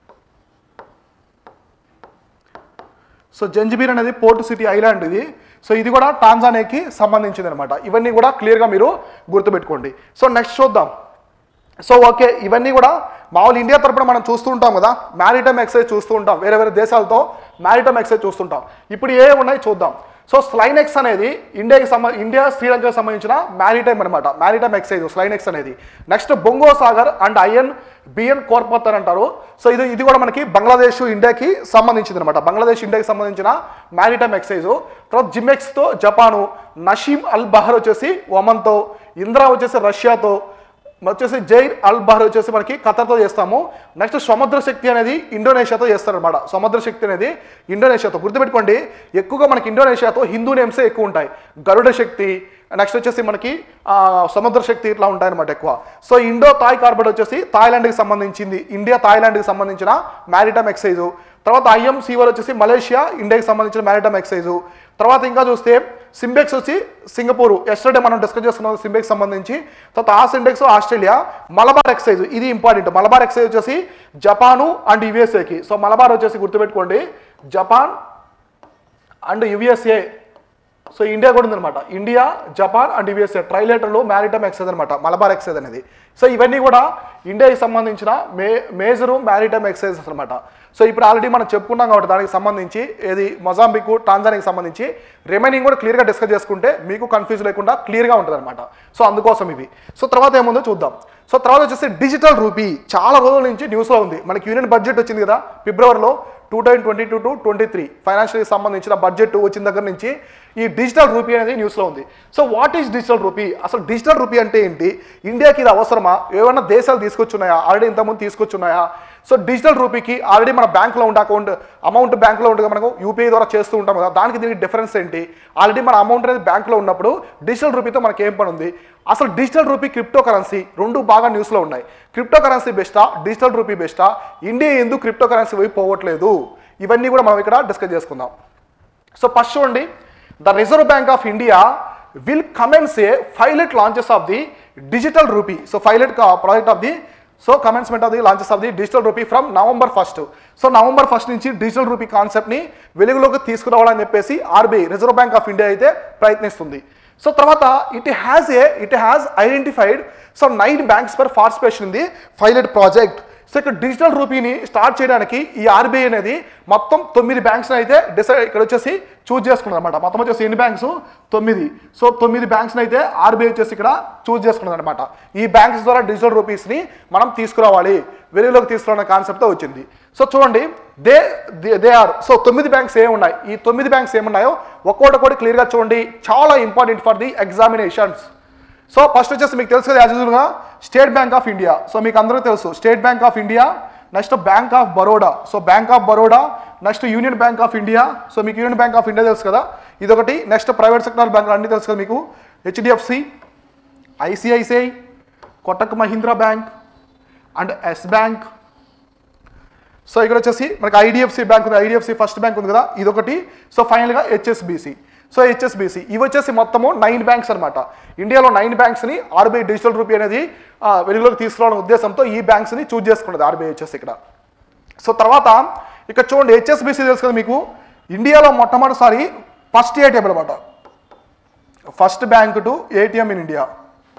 సో జంజిబీర్ అనేది పోర్ట్ సిటీ ఐలాండ్ ఇది సో ఇది కూడా టాంజానియాకి సంబంధించింది అనమాట ఇవన్నీ కూడా క్లియర్గా మీరు గుర్తుపెట్టుకోండి సో నెక్స్ట్ చూద్దాం సో ఓకే ఇవన్నీ కూడా మామూలు ఇండియా తరపున మనం చూస్తూ ఉంటాం కదా మ్యారిటైమ్ ఎక్సైజ్ చూస్తూ ఉంటాం వేరే వేరే దేశాలతో మ్యారిటైమ్ ఎక్సైజ్ చూస్తుంటాం ఇప్పుడు ఏ ఉన్నాయి చూద్దాం సో స్లైనెక్స్ అనేది ఇండియాకి సంబ ఇండియా శ్రీలంకకి సంబంధించిన మ్యారిటైమ్ అనమాట మ్యారిటైమ్ ఎక్సైజ్ స్లైనెక్స్ అనేది next Bongo Sagar and IN BN CORPAT అని అంటారు సో ఇది ఇది కూడా మనకి బంగ్లాదేశ్ ఇండియాకి సంబంధించింది అనమాట బంగ్లాదేశ్ ఇండియాకి సంబంధించిన మ్యారిటైమ్ ఎక్సైజ్ తర్వాత జిమెక్స్తో జపాను నషీమ్ అల్ బహర్ వచ్చేసి ఒమన్తో ఇంద్రా వచ్చేసి రష్యాతో వచ్చేసి జైర్ అల్ బహర్ వచ్చేసి మనకి ఖతర్తో చేస్తాము నెక్స్ట్ సముద్ర శక్తి అనేది ఇండోనేషియాతో చేస్తారనమాట సముద్ర శక్తి అనేది ఇండోనేషియాతో గుర్తుపెట్టుకోండి ఎక్కువగా మనకి ఇండోనేషియాతో హిందూ నేమ్సే ఎక్కువ ఉంటాయి గరుడ శక్తి నెక్స్ట్ వచ్చేసి మనకి ఆ, సముద్ర శక్తి ఇట్లా ఉంటాయన్నమాట ఎక్కువ సో ఇండో థాయ్ కార్బెట్ వచ్చేసి థాయిలాండ్కి సంబంధించింది ఇండియా థాయిలాండ్కి సంబంధించిన మ్యారిటైమ్ ఎక్సైజ్ తర్వాత ఐఎం సీవర్ వచ్చేసి మలేషియా ఇండియాకి సంబంధించిన మ్యారిటైమ్ ఎక్సైజ్ తర్వాత ఇంకా చూస్తే సింబెక్స్ వచ్చి సింగపూర్ ఎస్టర్డే మనం డిస్కస్ చేస్తున్నాం సింబెక్స్ సంబంధించి తర్వాత ఆ సిండెక్స్ ఆస్ట్రేలియా మలబార్ ఎక్సైజ్ ఇది ఇంపార్టెంట్ మలబార్ ఎక్సైజ్ వచ్చేసి జపాను అండ్ యుఎస్ఏకి సో మలబార్ వచ్చేసి గుర్తుపెట్టుకోండి Japan and USA so India కూడా ఉందన్నమాట ఇండియా జపాన్ అండ్ యుఎస్ఏ ట్రైలేటర్లో మ్యారిటైమ్ ఎక్సైజ్ అనమాట మలబార్ ఎక్సైజ్ అనేది సో ఇవన్నీ కూడా ఇండియాకి సంబంధించిన మే మేజరు మ్యారిటైమ్ ఎక్సైజెస్ అనమాట సో ఇప్పుడు ఆల్రెడీ మనం చెప్పుకున్నాం కాబట్టి దానికి సంబంధించి ఏది మొజాంబిక్ టాంజానికి సంబంధించి రిమైనింగ్ కూడా క్లియర్గా డిస్కస్ చేసుకుంటే మీకు కన్ఫ్యూజ్ లేకుండా క్లియర్గా ఉంటుంది అనమాట సో అందుకోసం ఇవి సో తర్వాత ఏముందో చూద్దాం సో తర్వాత వచ్చేసి డిజిటల్ రూపీ చాలా రోజుల నుంచి న్యూస్లో ఉంది మనకి యూనియన్ బడ్జెట్ వచ్చింది కదా ఫిబ్రవరిలో two thousand twenty two to twenty three ఫైనాన్షియల్కి సంబంధించిన బడ్జెట్ వచ్చిన దగ్గర నుంచి ఈ డిజిటల్ రూపీ అనేది న్యూస్లో ఉంది so what is digital rupee అసలు డిజిటల్ రూపీ అంటే ఏంటి ఇండియాకి ఇది అవసరమా ఏమైనా దేశాలు తీసుకొచ్చున్నాయా ఆల్రెడీ ఇంతకుముందు తీసుకొచ్చున్నాయా సో డిజిటల్ రూపీకి ఆల్రెడీ మన బ్యాంక్లో ఉండే అకౌంట్ అమౌంట్ బ్యాంక్లో ఉంటుంది మనకు యూపీఐ ద్వారా చేస్తూ ఉంటాం కదా దానికి దీనికి డిఫరెన్స్ ఏంటి ఆల్రెడీ మన అమౌంట్ అనేది బ్యాంక్లో ఉన్నప్పుడు డిజిటల్ రూపీతో మనకి ఏం పని ఉంది అసలు డిజిటల్ రూపీ క్రిప్టో కరెన్సీ రెండు బాగా న్యూస్లో ఉన్నాయి క్రిప్టో కరెన్సీ బెస్టా డిజిటల్ రూపీ బెస్టా ఇండియా ఎందుకు క్రిప్టో కరెన్సీ వైపు పోవట్లేదు ఇవన్నీ కూడా మనం ఇక్కడ డిస్కస్ చేసుకుందాం సో ఫస్ట్ చూడండి the reserve bank of India will commence a pilot launches of the digital rupee so pilot project of the so commencement of the launches of the digital rupee from November first so November first నుంచి digital rupee కాన్సెప్ట్ని వెలుగులోకి తీసుకురావాలని చెప్పేసి RBI reserve bank of India అయితే ప్రయత్నిస్తుంది so తర్వాత it has a it has identified so nine banks for participation in the pilot project so ఇక్కడ digital రూపీని స్టార్ట్ చేయడానికి ఈ ఆర్బీఐ అనేది మొత్తం తొమ్మిది బ్యాంక్స్ అయితే డిసైడ్ ఇక్కడ వచ్చేసి చూజ్ చేసుకున్నది అనమాట మొత్తం వచ్చేసి ఎన్ని బ్యాంక్స్ తొమ్మిది సో తొమ్మిది బ్యాంక్స్ని అయితే ఆర్బీఐ వచ్చేసి ఇక్కడ చూజ్ చేసుకున్నది అనమాట ఈ బ్యాంక్స్ ద్వారా డిజిటల్ రూపీస్ని మనం తీసుకురావాలి వెలుగులోకి తీసుకురావడం కాన్సెప్ట్తో వచ్చింది సో చూడండి దే దే ఆర్ సో తొమ్మిది బ్యాంక్స్ ఏమి ఉన్నాయి ఈ తొమ్మిది బ్యాంక్స్ ఏమున్నాయో ఒక్కోటి ఒకటి క్లియర్గా చూడండి చాలా important for the examinations so first వచ్చేసి మీకు తెలుసు కదా యాజ్ యూజువల్గా State Bank of India so మీకు అందరికీ తెలుసు State Bank of India next Bank of Baroda so Bank of Baroda next Union Bank of India so మీకు యూనియన్ బ్యాంక్ ఆఫ్ ఇండియా తెలుసు కదా ఇదొకటి నెక్స్ట్ ప్రైవేట్ సెక్టర్ బ్యాంకులు అన్నీ తెలుసు కదా మీకు HDFC ICICI Kotak Mahindra bank and Yes bank so ఇక్కడ వచ్చేసి మనకి ఐడిఎఫ్సి బ్యాంక్ ఉంది ఐడిఎఫ్సి ఫస్ట్ బ్యాంక్ ఉంది కదా ఇదొకటి సో ఫైనల్గా హెచ్ఎస్బిసి సో హెచ్ఎస్బిసి ఇవి వచ్చేసి మొత్తము నైన్ బ్యాంక్స్ అనమాట ఇండియాలో నైన్ బ్యాంక్స్ని ఆర్బీఐ డిజిటల్ రూపీ అనేది ఆ, వెలుగులోకి తీసుకురావడం ఉద్దేశంతో ఈ బ్యాంక్స్ని చూజ్ చేసుకున్నది ఆర్బీఐ వచ్చేసి ఇక్కడ సో తర్వాత ఇక్కడ చూడండి హెచ్ఎస్బిసి తెలుసు కదా మీకు ఇండియాలో మొట్టమొదటిసారి ఫస్ట్ ఏటీఎం అనమాట first bank to ATM in India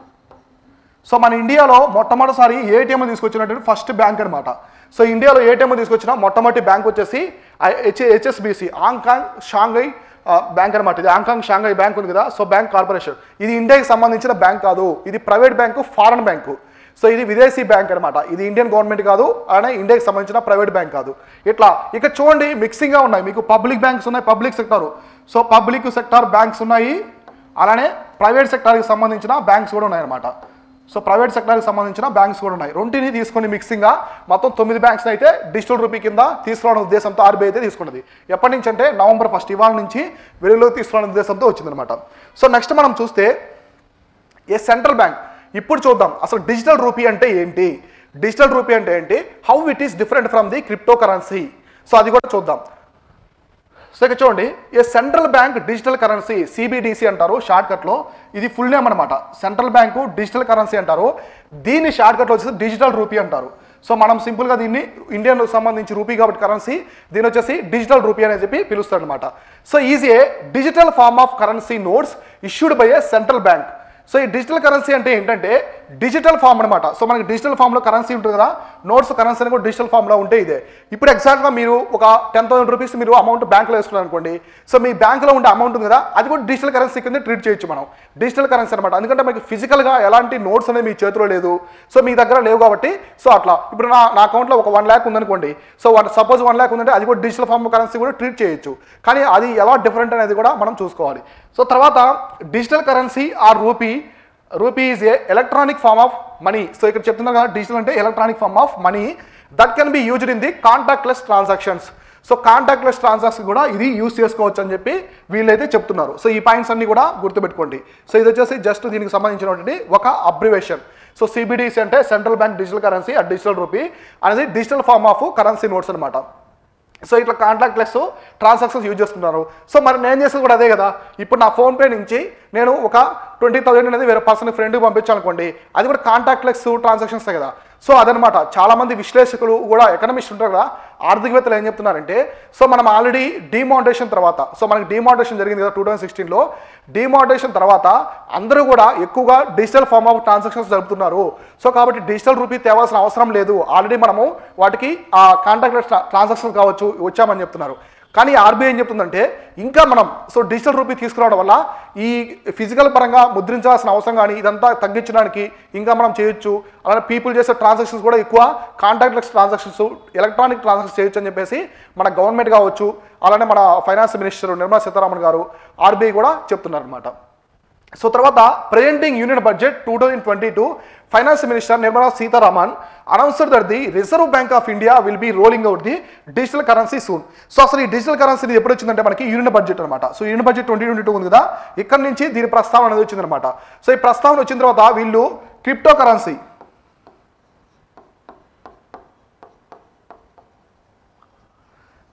so మన ఇండియాలో మొట్టమొదటిసారి ఏటీఎం తీసుకొచ్చినటువంటి ఫస్ట్ బ్యాంక్ అనమాట సో ఇండియాలో ఏటీఎం తీసుకొచ్చిన మొట్టమొదటి బ్యాంక్ వచ్చేసి హెచ్ హెచ్ఎస్బిసి హాంకాంగ్ షాంఘై ఆ, బ్యాంక్ అనమాట ఇది హాంకాంగ్ షాంఘై బ్యాంక్ ఉంది కదా సో బ్యాంక్ కార్పొరేషన్ ఇది ఇండియాకి సంబంధించిన బ్యాంక్ కాదు ఇది private bank foreign bank so ఇది విదేశీ బ్యాంక్ అనమాట ఇది ఇండియన్ గవర్నమెంట్ కాదు అలానే ఇండియాకి సంబంధించిన ప్రైవేట్ బ్యాంక్ కాదు ఇట్లా ఇక చూడండి మిక్సింగ్గా ఉన్నాయి మీకు పబ్లిక్ బ్యాంక్స్ ఉన్నాయి public sector so public sector banks ఉన్నాయి అలానే ప్రైవేట్ సెక్టార్కి సంబంధించిన బ్యాంక్స్ కూడా ఉన్నాయన్నమాట సో ప్రైవేట్ సెక్టార్కి సంబంధించిన బ్యాంక్స్ కూడా ఉన్నాయి రెంటిని తీసుకొని మిక్సింగ్గా మొత్తం తొమ్మిది బ్యాంక్స్ అయితే డిజిటల్ రూపీ కింద తీసుకురావడం ఉద్దేశంతో ఆర్బీఐ అయితే తీసుకున్నది ఎప్పటి నుంచి అంటే నవంబర్ ఫస్ట్ ఇవాళ నుంచి వెలుగులోకి తీసుకురావడం ఉద్దేశంతో వచ్చిందనమాట సో నెక్స్ట్ మనం చూస్తే ఏ సెంట్రల్ బ్యాంక్ ఇప్పుడు చూద్దాం అసలు డిజిటల్ రూపీ అంటే ఏంటి డిజిటల్ రూపీ అంటే ఏంటి how it is different from the crypto currency so అది కూడా చూద్దాం సో ఇక్కడ చూడండి a central bank digital currency CBDC అంటారు షార్ట్ కట్లో ఇది ఫుల్ నేమ్ అనమాట సెంట్రల్ బ్యాంకు డిజిటల్ కరెన్సీ అంటారు దీన్ని షార్ట్ కట్లో వచ్చేసి డిజిటల్ రూపీ అంటారు సో మనం సింపుల్గా దీన్ని ఇండియన్ సంబంధించి రూపీ కాబట్టి కరెన్సీ దీని వచ్చేసి డిజిటల్ రూపీ అని చెప్పి పిలుస్తారు అనమాట so is a digital form of currency notes issued by a central bank so ఈ డిజిటల్ కరెన్సీ అంటే ఏంటంటే డిజిటల్ ఫామ్ అనమాట సో మనకి డిజిటల్ ఫామ్లో కరెన్సీ ఉంటుంది కదా నోట్స్ కరెన్సీ అని కూడా డిజిటల్ ఫామ్లో ఉంటే ఇదే ఇప్పుడు ఎగ్జాక్ట్గా మీరు ఒక టెన్ థౌసండ్ రూపీస్ మీరు అమౌంట్ బ్యాంక్లో వేసుకున్నారు అనుకోండి సో మీ బ్యాంక్లో ఉండే అమౌంట్ ఉంది కదా అది కూడా డిజిటల్ కరెన్సీ కింద ట్రీట్ చేయొచ్చు మనం డిజిటల్ కరెన్సీ అనమాట ఎందుకంటే మనకి ఫిజికల్గా ఎలాంటి నోట్స్ అనేది మీ చేతిలో లేదు సో మీ దగ్గర లేవు కాబట్టి సో అట్లా ఇప్పుడు నా నా అకౌంట్లో ఒక వన్ ల్యాక్ ఉందనుకోండి so one suppose one lakh ఉందంటే అది కూడా డిజిటల్ ఫామ్ కరెన్సీ కూడా ట్రీట్ చేయొచ్చు కానీ అది ఎలా డిఫరెంట్ అనేది కూడా మనం చూసుకోవాలి సో తర్వాత digital currency or rupee rupee is a electronic form of money so ఇక్కడ చెప్తున్నారు కదా డిజిటల్ అంటే electronic form of money that can be used in the contactless transactions so contactless transaction కూడా ఇది యూస్ చేసుకోవచ్చు అని చెప్పి వీళ్ళైతే చెప్తున్నారు సో ఈ పాయింట్స్ అన్ని కూడా గుర్తుపెట్టుకోండి సో ఇది వచ్చేసి జస్ట్ దీనికి సంబంధించినటువంటి ఒక అబ్రివేషన్ సో సిబిడిసి అంటే సెంట్రల్ బ్యాంక్ డిజిటల్ కరెన్సీ ఆ డిజిటల్ రూపీ అనేది digital form of currency notes అనమాట సో ఇట్లా కాంటాక్ట్లెస్ ట్రాన్సాక్షన్స్ యూజ్ చేస్తున్నారు సో మరి నేను చేసేది కూడా అదే కదా ఇప్పుడు నా ఫోన్పే నుంచి నేను ఒక ట్వంటీ థౌసండ్ అనేది వేరే పర్సన్ ఫ్రెండ్కి పంపించాలనుకోండి అది కూడా కాంటాక్ట్లెస్ ట్రాన్సాక్షన్స్ కదా సో అదనమాట చాలామంది విశ్లేషకులు కూడా ఎకనమిస్ట్ ఉంటారు కదా ఆర్థికవేత్తలు ఏం చెప్తున్నారంటే సో మనం ఆల్రెడీ డిమానిటేషన్ తర్వాత సో మనకి డిమానిటేషన్ జరిగింది కదా టూ థౌసండ్ సిక్స్టీన్లో డిమానిటేషన్ తర్వాత అందరూ కూడా ఎక్కువగా డిజిటల్ ఫార్మ్ ఆఫ్ ట్రాన్సాక్షన్స్ జరుపుతున్నారు సో కాబట్టి డిజిటల్ రూపీ తేవాల్సిన అవసరం లేదు ఆల్రెడీ మనము వాటికి ఆ కాంటాక్ట్ ట్రాన్సాక్షన్స్ కావచ్చు వచ్చామని చెప్తున్నారు కానీ ఆర్బీఐ ఏం చెప్తుందంటే ఇంకా మనం సో డిజిటల్ రూపీ తీసుకురావడం వల్ల ఈ ఫిజికల్ పరంగా ముద్రించాల్సిన అవసరం కానీ ఇదంతా తగ్గించడానికి ఇంకా మనం చేయొచ్చు అలానే పీపుల్ చేసే ట్రాన్సాక్షన్స్ కూడా ఎక్కువ కాంటాక్ట్లెస్ ట్రాన్సాక్షన్స్ ఎలక్ట్రానిక్ ట్రాన్సాక్షన్స్ చేయొచ్చు అని చెప్పేసి మన గవర్నమెంట్ కావచ్చు అలానే మన ఫైనాన్స్ మినిస్టర్ నిర్మలా సీతారామన్ గారు ఆర్బీఐ కూడా చెప్తున్నారు అనమాట సో తర్వాత presenting union budget two thousand twenty two finance minister Nirmala Sitharaman announced that the reserve bank of India will be rolling out the digital currency soon so అసలు ఈ డిజిటల్ కరెన్సీ ఎప్పుడు వచ్చిందంటే మనకి యూనియన్ బడ్జెట్ అనమాట so union budget twenty twenty two ఉంది కదా ఇక్కడ నుంచి దీని ప్రస్తావన అనేది వచ్చిందనమాట సో ఈ ప్రస్తావన వచ్చిన తర్వాత వీళ్ళు crypto currency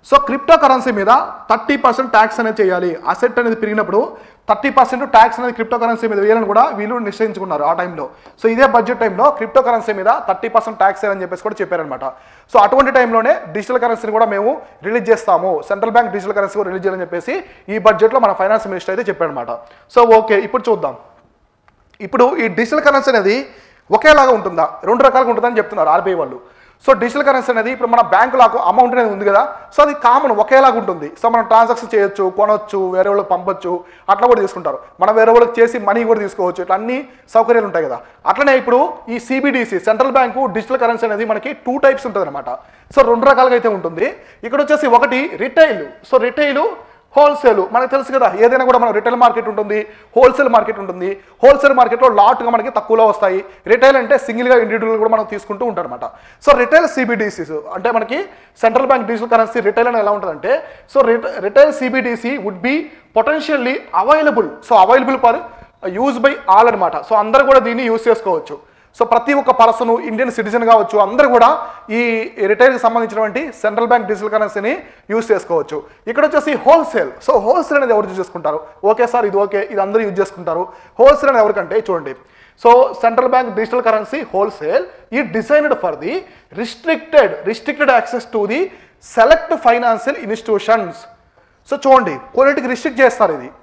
so crypto currency మీద థర్టీ పర్సెంట్ ట్యాక్స్ అనేది చేయాలి అసెట్ అనేది పెరిగినప్పుడు థర్టీ పర్సెంట్ ట్యాక్స్ అనేది క్రిప్టో కరెన్సీ మీద వేయాలని కూడా వీళ్ళు నిశ్చయించుకున్నారు ఆ టైంలో సో ఇదే బడ్జెట్ టైంలో క్రిప్టో కరెన్సీ మీద థర్టీ పర్సెంట్ ట్యాక్స్ అని చెప్పేసి కూడా చెప్పారనమాట సో అటువంటి టైంలోనే డిజిటల్ కరెన్సీని కూడా మేము రిలీజ్ చేస్తాము సెంట్రల్ బ్యాంక్ డిజిటల్ కరెన్సీ కూడా రిలీజ్ చేయాలని చెప్పేసి ఈ బడ్జెట్లో మన ఫైనాన్స్ మినిస్టర్ అయితే చెప్పారనమాట సో ఓకే ఇప్పుడు చూద్దాం ఇప్పుడు ఈ డిజిటల్ కరెన్సీ అనేది ఒకేలాగా ఉంటుందా రెండు రకాలుగా ఉంటుందని చెప్తున్నారు ఆర్బీఐ వాళ్ళు సో డిజిటల్ కరెన్సీ అనేది ఇప్పుడు మన బ్యాంకులకు అమౌంట్ అనేది ఉంది కదా సో అది కామన్ ఒకేలాగా ఉంటుంది సో మనం ట్రాన్సాక్షన్ చేయొచ్చు కొనొచ్చు వేరే వాళ్ళకి పంపొచ్చు అట్లా కూడా తీసుకుంటారు మనం వేరే వాళ్ళకి చేసి మనీ కూడా తీసుకోవచ్చు ఇట్లా అన్ని సౌకర్యాలు ఉంటాయి కదా అట్లనే ఇప్పుడు ఈ CBDC central bank digital currency అనేది మనకి టూ టైప్స్ ఉంటుంది అనమాట సో రెండు రకాలుగా అయితే ఉంటుంది ఇక్కడ వచ్చేసి ఒకటి రిటైల్ సో రిటైల్ హోల్సేల్ మనకు తెలుసు కదా ఏదైనా కూడా మనం రిటైల్ మార్కెట్ ఉంటుంది హోల్సేల్ మార్కెట్ ఉంటుంది హోల్సేల్ మార్కెట్లో లాట్గా మనకి తక్కువలో వస్తాయి రిటైల్ అంటే సింగిల్గా ఇండివిజువల్ కూడా మనం తీసుకుంటూ ఉంటారు అనమాట సో రిటైల్ సిబిడిసిస్ అంటే మనకి central bank digital currency retail అని ఎలా ఉంటుందంటే so retail CBDC would be potentially available so available for use by all అనమాట సో అందరు కూడా దీన్ని యూజ్ చేసుకోవచ్చు సో ప్రతి ఒక్క పర్సన్ ఇండియన్ సిటిజన్ కావచ్చు అందరూ కూడా ఈ రిటైల్కి సంబంధించినటువంటి సెంట్రల్ బ్యాంక్ డిజిటల్ కరెన్సీని యూజ్ చేసుకోవచ్చు ఇక్కడ వచ్చేసి హోల్సేల్ సో హోల్సేల్ అనేది ఎవరు యూజ్ చేసుకుంటారు ఓకే సార్ ఇది ఓకే ఇది అందరూ యూజ్ చేసుకుంటారు హోల్సేల్ అనేది ఎవరికంటే చూడండి so central bank digital currency wholesale ఈ designed for the restricted restricted access to the select financial institutions so చూడండి కొన్నిటికి రిస్ట్రిక్ట్ చేస్తారు ఇది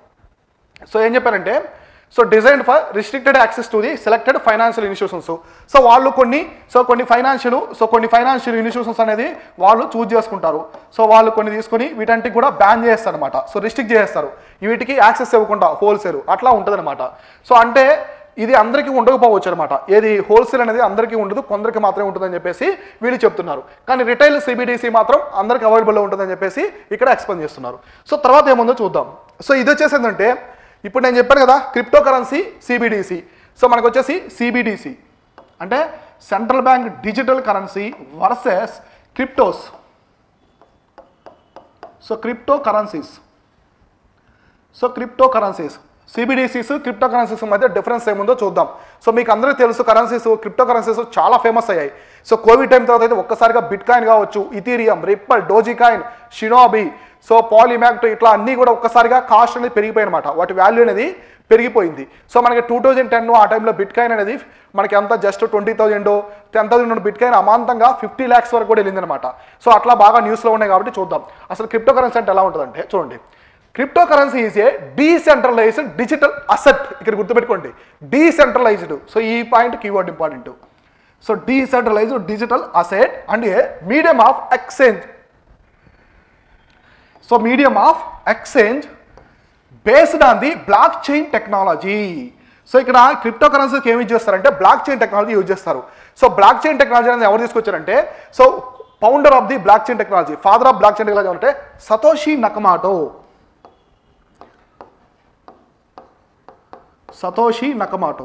సో ఏం చెప్పారంటే so design for restricted access to the selected financial institutions so వాళ్ళు కొన్ని so కొన్ని ఫైనాన్షియల్ సో కొన్ని ఫైనాన్షియల్ ఇన్స్టిట్యూషన్స్ అనేది వాళ్ళు చూజ్ చేసుకుంటారు సో వాళ్ళు కొన్ని తీసుకొని వీటంటికి కూడా బ్యాన్ చేస్తారు అనమాట సో రిస్ట్రిక్ట్ చేస్తారు వీటికి యాక్సెస్ ఇవ్వకుండా హోల్సేల్ అట్లా ఉంటుంది సో అంటే ఇది అందరికీ ఉండకపోవచ్చు అనమాట ఏది హోల్సేల్ అనేది అందరికీ ఉండదు కొందరికి మాత్రమే ఉంటుందని చెప్పేసి వీళ్ళు చెప్తున్నారు కానీ రిటైల్ సిబిడిసి మాత్రం అందరికి అవైలబుల్లో ఉంటుందని చెప్పేసి ఇక్కడ ఎక్స్ప్లెయిన్ చేస్తున్నారు సో తర్వాత ఏముందో చూద్దాం సో ఇది వచ్చేసి ఏంటంటే ఇప్పుడు నేను చెప్పాను కదా క్రిప్టో కరెన్సీ సిబిడిసి సో మనకు వచ్చేసి సిబిడిసి అంటే central bank digital currency versus cryptos so crypto currencies so crypto currencies CBDCs crypto currencies మధ్య డిఫరెన్స్ ఏముందో చూద్దాం సో మీకు అందరికీ తెలుసు కరెన్సీస్ క్రిప్టో కరెన్సీస్ చాలా ఫేమస్ అయ్యాయి సో కోవిడ్ టైం తర్వాత అయితే ఒక్కసారిగా బిట్ కాయిన్ కావచ్చు ఇథీరియం రిప్పల్ డోజీ కాయిన్ షినోబి సో పాలిమాక్ట్ ఇట్లా అన్నీ కూడా ఒక్కసారిగా కాస్ట్ అనేది పెరిగిపోయాయి అనమాట వాటి వాల్యూ అనేది పెరిగిపోయింది సో మనకి టూ థౌజండ్ టెన్ ఆ టైంలో బిట్ కాయిన్ అనేది మనకి ఎంత just twenty thousand ten thousand bitcoin అమాంతంగా ఫిఫ్టీ ల్యాక్స్ వరకు కూడా వెళ్ళింది అనమాట సో అట్లా బాగా న్యూస్లో ఉన్నాయి కాబట్టి చూద్దాం అసలు క్రిప్టో కరెన్సీ అంటే ఎలా ఉంటుందంటే చూడండి crypto currency is a decentralized digital asset ఇక్కడ గుర్తుపెట్టుకోండి డీసెంట్రలైజ్డ్ సో ఈ point keyword important so decentralized digital asset and a medium of exchange so medium of exchange based on the blockchain technology so ఇక్కడ crypto కరెన్సీకి ఏమి use చేస్తారంటే blockchain technology use చేస్తారు so blockchain technology అనేది ఎవరు తీసుకొచ్చారంటే so founder of the blockchain technology father of blockchain technology అంటే Satoshi Nakamoto Satoshi Nakamoto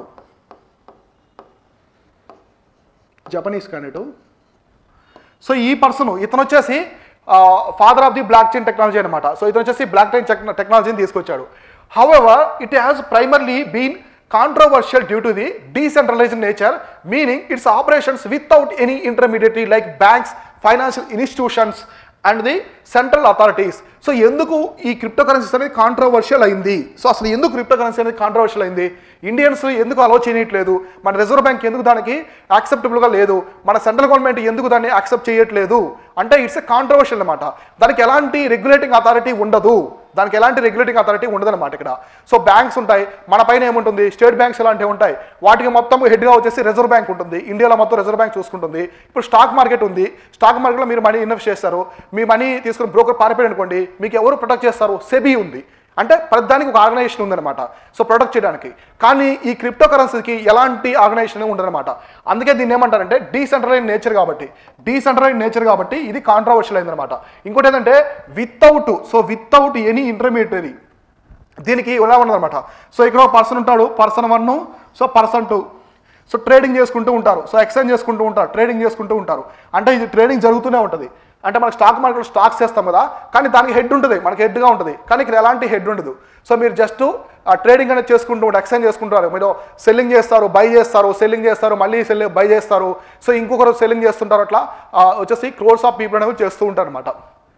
Japanese candidate so ఈ పర్సన్ ఇతను వచ్చేసి father of the blockchain technology అనమాట so ఇతను వచ్చేసి బ్లాక్ చైన్ టెక్నాలజీని తీసుకొచ్చాడు however it has primarily been controversial due to the decentralized nature meaning its operations without any intermediary like banks financial institutions and the central authorities so ఎందుకు ఈ crypto currencies అనేది controversial అయింది so అసలు ఎందుకు crypto currency అనేది controversial అయింది Indians ఎందుకు allow చేయట్లేదు మన రిజర్వ్ బ్యాంక్ ఎందుకు దానికి యాక్సెప్టబుల్గా లేదు మన సెంట్రల్ గవర్నమెంట్ ఎందుకు దాన్ని యాక్సెప్ట్ చేయట్లేదు అంటే ఇట్స్ ఎ కాంట్రవర్షియల్ అనమాట దానికి ఎలాంటి రెగ్యులేటింగ్ అథారిటీ ఉండదు దానికి ఎలాంటి రెగ్యులేటింగ్ అథారిటీ ఉండదన్నమాట ఇక్కడ సో బ్యాంక్స్ ఉంటాయి మన పైన ఏముంటుంది స్టేట్ బ్యాంక్స్ ఇలాంటివి ఉంటాయి వాటికి మొత్తం హెడ్గా వచ్చేసి రిజర్వ్ బ్యాంక్ ఉంటుంది ఇండియాలో మొత్తం రిజర్వ్ బ్యాంక్ చూసుకుంటుంది ఇప్పుడు స్టాక్ మార్కెట్ ఉంది స్టాక్ మార్కెట్లో మీరు మనీ ఇన్వెస్ట్ చేస్తారు మీ మనీ తీసుకుని బ్రోకర్ పారిపోయాడు అనుకోండి మీకు ఎవరు ప్రొటెక్ట్ చేస్తారు సెబీ ఉంది అంటే ప్రతిదానికి ఒక ఆర్గనైజేషన్ ఉందన్నమాట సో ప్రొటెక్ట్ చేయడానికి కానీ ఈ క్రిప్టో కరెన్సీకి ఎలాంటి ఆర్గనైజేషన్ ఉండదన్నమాట అందుకే దీన్ని ఏమంటారంటే డీసెంట్రలైజ్ నేచర్ కాబట్టి డీసెంట్రలైజ్ నేచర్ కాబట్టి ఇది కాంట్రవర్షియల్ అయిందనమాట ఇంకోటి ఏంటంటే without so without any intermediary దీనికి ఎలా ఉన్నదన్నమాట సో ఇక్కడ ఒక పర్సన్ ఉంటాడు person one so person two so trading చేసుకుంటూ ఉంటారు సో ఎక్స్చేంజ్ చేసుకుంటూ ఉంటారు ట్రేడింగ్ చేసుకుంటూ ఉంటారు అంటే ఇది ట్రేడింగ్ జరుగుతూనే ఉంటుంది అంటే మనకు స్టాక్ మార్కెట్లో స్టాక్స్ చేస్తాం కదా కానీ దానికి హెడ్ ఉంటుంది మనకి హెడ్గా ఉంటుంది కానీ ఇక్కడ ఎలాంటి హెడ్ ఉండదు సో మీరు జస్ట్ ఆ ట్రేడింగ్ అనేది చేసుకుంటూ ఉంటారు ఎక్స్చేంజ్ చేసుకుంటారు మీరు సెల్లింగ్ చేస్తారు బై చేస్తారు సెల్లింగ్ చేస్తారు మళ్ళీ సెల్ బై చేస్తారు సో ఇంకొకరు సెల్లింగ్ చేస్తుంటారు అట్లా ఆ, వచ్చేసి క్రోర్స్ ఆఫ్ పీపుల్ అనేవి చేస్తూ ఉంటారు అనమాట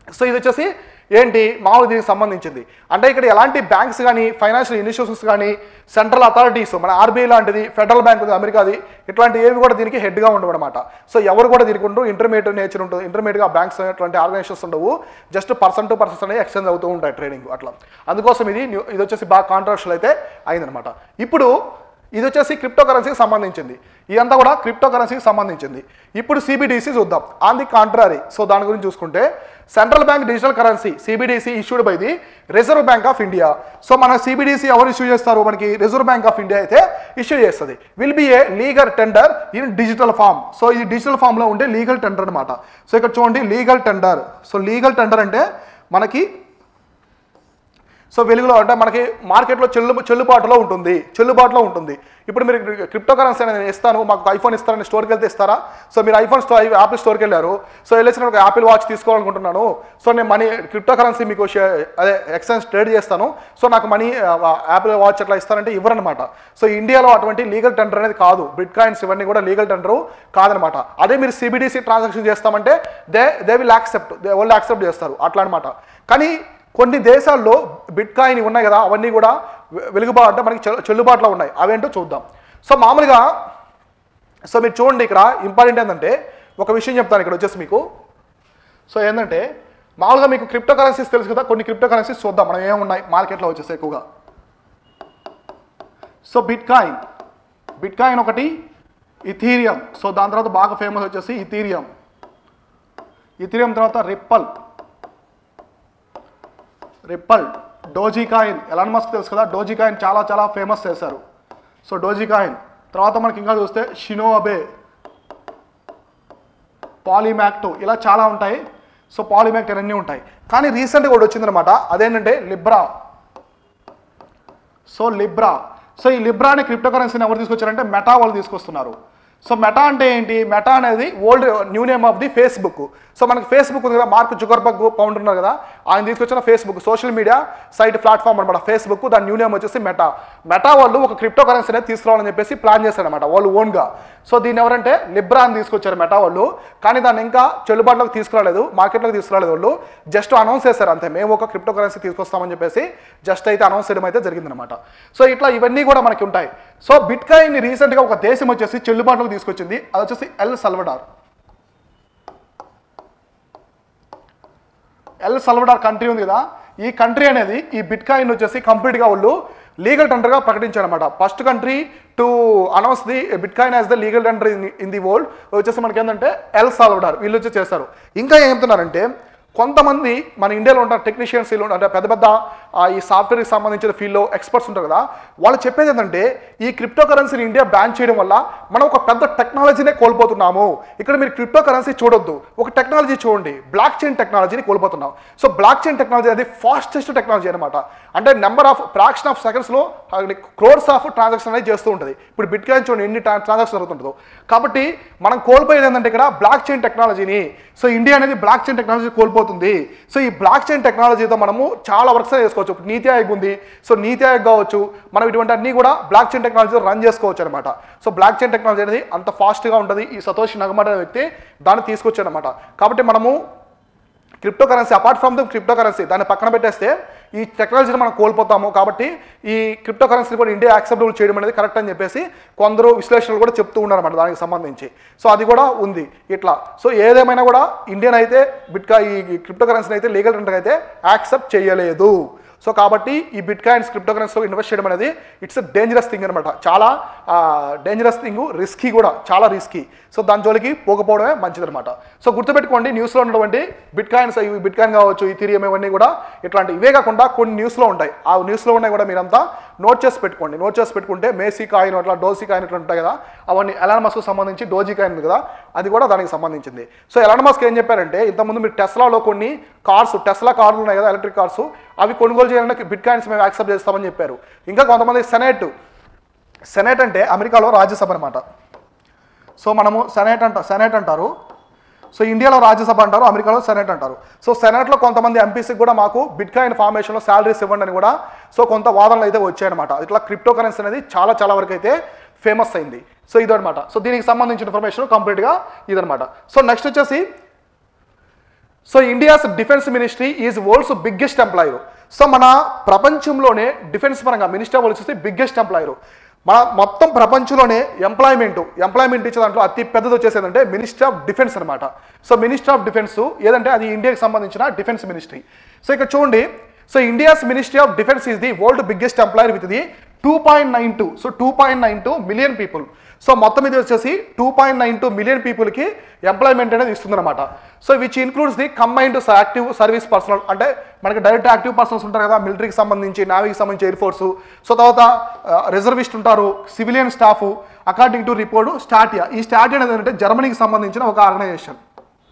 సో ఇది వచ్చేసి ఏంటి మామూలు దీనికి సంబంధించింది అంటే ఇక్కడ ఎలాంటి బ్యాంక్స్ కానీ ఫైనాన్షియల్ ఇన్స్టిట్యూషన్స్ కానీ సెంట్రల్ అథారిటీస్ మన ఆర్బీఐ లాంటిది ఫెడరల్ బ్యాంక్ ఉంది అమెరికాది ఇట్లాంటి ఏవి కూడా దీనికి హెడ్గా ఉండవు అనమాట సో ఎవరు కూడా దీనికి ఉండరు ఇంటర్మీడియట్ నేచర్ ఉంటుంది ఇంటర్మీడియట్గా బ్యాంక్స్ అట్లాంటి ఆర్గనైజేషన్స్ ఉండవు జస్ట్ పర్సన్ టు పర్సన్స్ అనేవి ఎక్స్చేంజ్ అవుతూ ఉంటాయి ట్రేడింగ్ అట్లా అందుకోసం ఇది న్యూ- ఇది వచ్చేసి బాగా కాంట్రవర్షియల్ అయితే అయిందనమాట ఇప్పుడు ఇది వచ్చేసి క్రిప్టో కరెన్సీకి సంబంధించింది ఇదంతా కూడా క్రిప్టో కరెన్సీకి సంబంధించింది ఇప్పుడు సిబిడిసి చూద్దాం ఆన్ ది కాంట్రరీ సో దాని గురించి చూసుకుంటే central bank digital currency CBDC issued by the reserve bank of India so మన సిబిడిసి ఎవరు ఇష్యూ చేస్తారు మనకి రిజర్వ్ బ్యాంక్ ఆఫ్ ఇండియా అయితే ఇష్యూ చేస్తుంది will be a legal tender in digital form so ఇది డిజిటల్ ఫామ్లో ఉండే లీగల్ టెండర్ అనమాట సో ఇక్కడ చూడండి legal tender so legal tender అంటే మనకి సో వెలుగులో అంటే మనకి మార్కెట్లో చెల్లు చెల్లుబాటులో ఉంటుంది చెల్లుబాటులో ఉంటుంది ఇప్పుడు మీరు క్రిప్టో కరెన్సీ అనేది నేను ఇస్తాను మాకు ఐఫోన్ ఇస్తారని స్టోర్కి వెళ్తే ఇస్తారా సో మీరు ఐఫోన్ స్టోర్ యాపిల్ స్టోర్కి వెళ్ళారు సో వెళ్ళేసిన ఒక యాపిల్ వాచ్ తీసుకోవాలనుకుంటున్నాను సో నేను మనీ క్రిప్టో కరెన్సీ మీకు షే- అదే ఎక్స్చేంజ్ ట్రేడ్ చేస్తాను సో నాకు మనీ యాపిల్ వాచ్ అట్లా ఇస్తారంటే ఇవ్వరనమాట సో ఇండియాలో అటువంటి లీగల్ టెండర్ అనేది కాదు బిట్ కాయిన్స్ ఇవన్నీ కూడా లీగల్ టెండర్ కాదనమాట అదే మీరు సిబిడిసి ట్రాన్సాక్షన్ చేస్తామంటే they they will accept they వాళ్ళు యాక్సెప్ట్ చేస్తారు అట్లా అనమాట కానీ కొన్ని దేశాల్లో బిట్ కాయిన్ ఉన్నాయి కదా అవన్నీ కూడా వె- వెలుగుబా అంటే మనకి చెల్లు- చెల్లుబాటులో ఉన్నాయి అవేంటో చూద్దాం సో మామూలుగా సో మీరు చూడండి ఇక్కడ ఇంపార్టెంట్ ఏంటంటే ఒక విషయం చెప్తాను ఇక్కడ వచ్చేసి మీకు సో ఏంటంటే మామూలుగా మీకు క్రిప్టో కరెన్సీస్ తెలుసు కదా కొన్ని క్రిప్టో కరెన్సీస్ చూద్దాం మనం ఏమున్నాయి మార్కెట్లో వచ్చేసి ఎక్కువగా so bitcoin bitcoin ఒకటి ఇథీరియం సో దాని తర్వాత బాగా ఫేమస్ వచ్చేసి ఇథీరియం ఇథీరియం తర్వాత Ripple Ripple dogecoin Elon Musk తెలుసు కదా డోజీ కాయిన్ చాలా చాలా ఫేమస్ చేశారు సో డోజీ కాయిన్ తర్వాత మనకి ఇంకా చూస్తే షినోఅబే పాలిమాక్ట్ ఇలా చాలా ఉంటాయి సో పాలిమాక్ట్ ఇవన్నీ ఉంటాయి కానీ రీసెంట్గా ఒకటి వచ్చిందనమాట అదేంటంటే లిబ్రా సో లిబ్రా సో ఈ లిబ్రా అనే క్రిప్టో కరెన్సీని ఎవరు తీసుకొచ్చారంటే మెటా వాళ్ళు తీసుకొస్తున్నారు సో మెటా అంటే ఏంటి మెటా అనేది old new name of the Facebook so మనకి ఫేస్బుక్ ఉంది కదా మార్క్ జుగర్బర్గ్ పౌండ్ ఉన్నారు కదా ఆయన తీసుకొచ్చిన Facebook social media site platform అనమాట ఫేస్బుక్ దాని న్యూ నేమ్ వచ్చేసి మెటా మెటా వాళ్ళు ఒక క్రిప్టో కరెన్సీ అనేది తీసుకురావాలని చెప్పేసి ప్లాన్ చేశారనమాట వాళ్ళు ఓన్గా సో దీన్ని ఎవరంటే లిబ్రా అని తీసుకొచ్చారు మెటా వాళ్ళు కానీ దాన్ని ఇంకా చెల్లుబాటులోకి తీసుకురాలేదు మార్కెట్లోకి తీసుకురాలేదు వాళ్ళు జస్ట్ అనౌన్స్ చేశారు అంతే మేము ఒక క్రిప్టో కరెన్సీ తీసుకొస్తామని చెప్పేసి జస్ట్ అయితే అనౌన్స్ చేయడం అయితే జరిగిందనమాట సో ఇట్లా ఇవన్నీ కూడా మనకి ఉంటాయి సో బిట్ కాయిన్ రీసెంట్గా ఒక దేశం వచ్చేసి చెల్లుబాటులోకి తీసుకొచ్చింది అది వచ్చేసి El Salvador El Salvador country ఉంది కదా ఈ కంట్రీ అనేది ఈ బిట్ కాయిన్ వచ్చేసి కంప్లీట్గా వాళ్ళు లీగల్ టెండర్గా ప్రకటించారు అనమాట first country to announce the bitcoin as the legal tender in in the world వచ్చేసి మనకి ఏంటంటే ఎల్ సాల్వడార్ వీళ్ళు వచ్చి చేస్తారు ఇంకా ఏం చెప్తున్నారంటే కొంతమంది మన ఇండియాలో ఉంటారు టెక్నీషియన్స్ వీళ్ళు అంటే పెద్ద పెద్ద ఆ, ఈ సాఫ్ట్వేర్కి సంబంధించిన ఫీల్డ్లో ఎక్స్పర్ట్స్ ఉంటారు కదా వాళ్ళు చెప్పేది ఏంటంటే ఈ క్రిప్టో కరెన్సీని ఇండియా బ్యాన్ చేయడం వల్ల మనం ఒక పెద్ద టెక్నాలజీనే కోల్పోతున్నాము ఇక్కడ మీరు క్రిప్టో కరెన్సీ చూడొద్దు ఒక టెక్నాలజీ చూడండి బ్లాక్ చైన్ టెక్నాలజీని కోల్పోతున్నాం సో బ్లాక్ చైన్ టెక్నాలజీ అనేది ఫాస్టెస్ట్ టెక్నాలజీ అనమాట అంటే నెంబర్ ఆఫ్ ఫ్రాక్షన్ ఆఫ్ సెకండ్స్లో క్రోర్స్ ఆఫ్ ట్రాన్సాక్షన్ అనేది చేస్తూ ఉంటుంది ఇప్పుడు బిట్ కాయిన్ చూడండి ఎన్ని ట్రాన్సాక్షన్ జరుగుతుంటుందో కాబట్టి మనం కోల్పోయేది ఏంటంటే ఇక్కడ బ్లాక్ చైన్ టెక్నాలజీని సో ఇండియా అనేది బ్లాక్ చైన్ టెక్నాలజీ కోల్పోతుంది సో ఈ బ్లాక్ చైన్ టెక్నాలజీతో మనము చాలా వర్క్స్ చేసుకోవచ్చు ఇప్పుడు నీతి ఆయోగ్ ఉంది సో నీతి ఆయోగ్ కావచ్చు మనం ఇటువంటి అన్ని కూడా బ్లాక్ చైన్ టెక్నాలజీతో రన్ చేసుకోవచ్చు అనమాట సో బ్లాక్ చైన్ టెక్నాలజీ అనేది అంత ఫాస్ట్గా ఉంటుంది ఈ సతోషి నగమట అనే వ్యక్తి దాన్ని తీసుకొచ్చాడు అనమాట కాబట్టి మనము crypto currency apart from the crypto currency దాన్ని పక్కన పెట్టేస్తే ఈ టెక్నాలజీని మనం కోల్పోతాము కాబట్టి ఈ క్రిప్టో కరెన్సీని కూడా ఇండియా యాక్సెప్టబుల్ చేయడం అనేది కరెక్ట్ అని చెప్పేసి కొందరు విశ్లేషణలు కూడా చెప్తూ ఉన్నారన్నమాట దానికి సంబంధించి సో అది కూడా ఉంది ఇట్లా సో ఏదేమైనా కూడా ఇండియన్ అయితే బిట్కా ఈ క్రిప్టో కరెన్సీని అయితే లీగల్ టెండర్ అయితే యాక్సెప్ట్ చేయలేదు సో కాబట్టి ఈ బిట్ కాయిన్స్ క్రిప్టో కరెన్సీలో ఇన్వెస్ట్ చేయడం అనేది ఇట్స్ డేంజరస్ థింగ్ అనమాట చాలా డేంజరస్ థింగ్ రిస్కీ కూడా చాలా రిస్కీ సో దాని జోలికి పోకపోవడమే మంచిదన్నమాట సో గుర్తుపెట్టుకోండి న్యూస్లో ఉన్నటువంటి బిట్ కాయిన్స్ ఇవి బిట్ కాయిన్ కావచ్చు ఇథీరియం ఇవన్నీ కూడా ఇట్లాంటి ఇవే కాకుండా కొన్ని న్యూస్లో ఉంటాయి ఆ న్యూస్లో ఉన్నాయి కూడా మీరంతా నోట్ చేసి పెట్టుకోండి నోట్ చేసి పెట్టుకుంటే మేసీ కాయిన్ అట్లా డోసీ కాయిన్ ఇట్లా ఉంటాయి కదా అవన్నీ ఎలాన్ మస్క్ సంబంధించి డోజీ కాయిన్ ఉంది కదా అది కూడా దానికి సంబంధించింది సో ఎలాన్ మస్క్ ఏం చెప్పారంటే ఇంతకుముందు మీరు టెస్లాలో కొన్ని కార్స్ టెస్లా కార్లు ఉన్నాయి కదా ఎలక్ట్రిక్ కార్స్ అవి కొనుగోలు చేయాలంటే బిట్ కాయిన్స్ మేము యాక్సెప్ట్ చేస్తామని చెప్పారు ఇంకా కొంతమంది సెనేట్ సెనేట్ అంటే అమెరికాలో రాజ్యసభ అనమాట సో మనము సెనేట్ అంట సెనేట్ అంటారు సో ఇండియాలో రాజ్యసభ అంటారు అమెరికాలో సెనేట్ అంటారు సో సెనేట్లో కొంతమంది ఎంపీసీకి కూడా మాకు బిట్ కాయిన్ ఫార్మేషన్లో శాలరీస్ ఇవ్వండి అని కూడా సో కొంత వాదనలు అయితే వచ్చాయన్నమాట ఇట్లా క్రిప్టో కరెన్సీ అనేది చాలా చాలా వరకు అయితే ఫేమస్ అయింది సో ఇదనమాట సో దీనికి సంబంధించిన ఇన్ఫర్మేషన్ కంప్లీట్గా ఇదనమాట సో నెక్స్ట్ వచ్చేసి so India's defence ministry is world's biggest employer so మన ప్రపంచంలోనే డిఫెన్స్ పరంగా మినిస్టర్ వాళ్ళు వచ్చేసి బిగ్గెస్ట్ ఎంప్లాయర్ మన మొత్తం ప్రపంచంలోనే ఎంప్లాయ్మెంట్ ఎంప్లాయ్మెంట్ ఇచ్చే దాంట్లో అతి పెద్దది వచ్చేసేదంటే మినిస్టర్ ఆఫ్ డిఫెన్స్ అనమాట సో మినిస్టర్ ఆఫ్ డిఫెన్స్ ఏదంటే అది ఇండియాకి సంబంధించిన డిఫెన్స్ మినిస్ట్రీ సో ఇక్కడ చూడండి so India's ministry of defence is the world biggest employer with the two point nine two so two point nine two million people so మొత్తం ఇది వచ్చేసి two point nine two million పీపుల్కి employment అనేది ఇస్తుందన్నమాట so which includes the combined active service personnel అంటే మనకి direct active persons ఉంటారు కదా మిలిటరీకి సంబంధించి నావీకి సంబంధించి ఎయిర్ ఫోర్స్ సో తర్వాత రిజర్విస్ట్ ఉంటారు civilian staff according to report Statista ఈ స్టాటియా అనేది ఏంటంటే జర్మనీకి సంబంధించిన ఒక ఆర్గనైజేషన్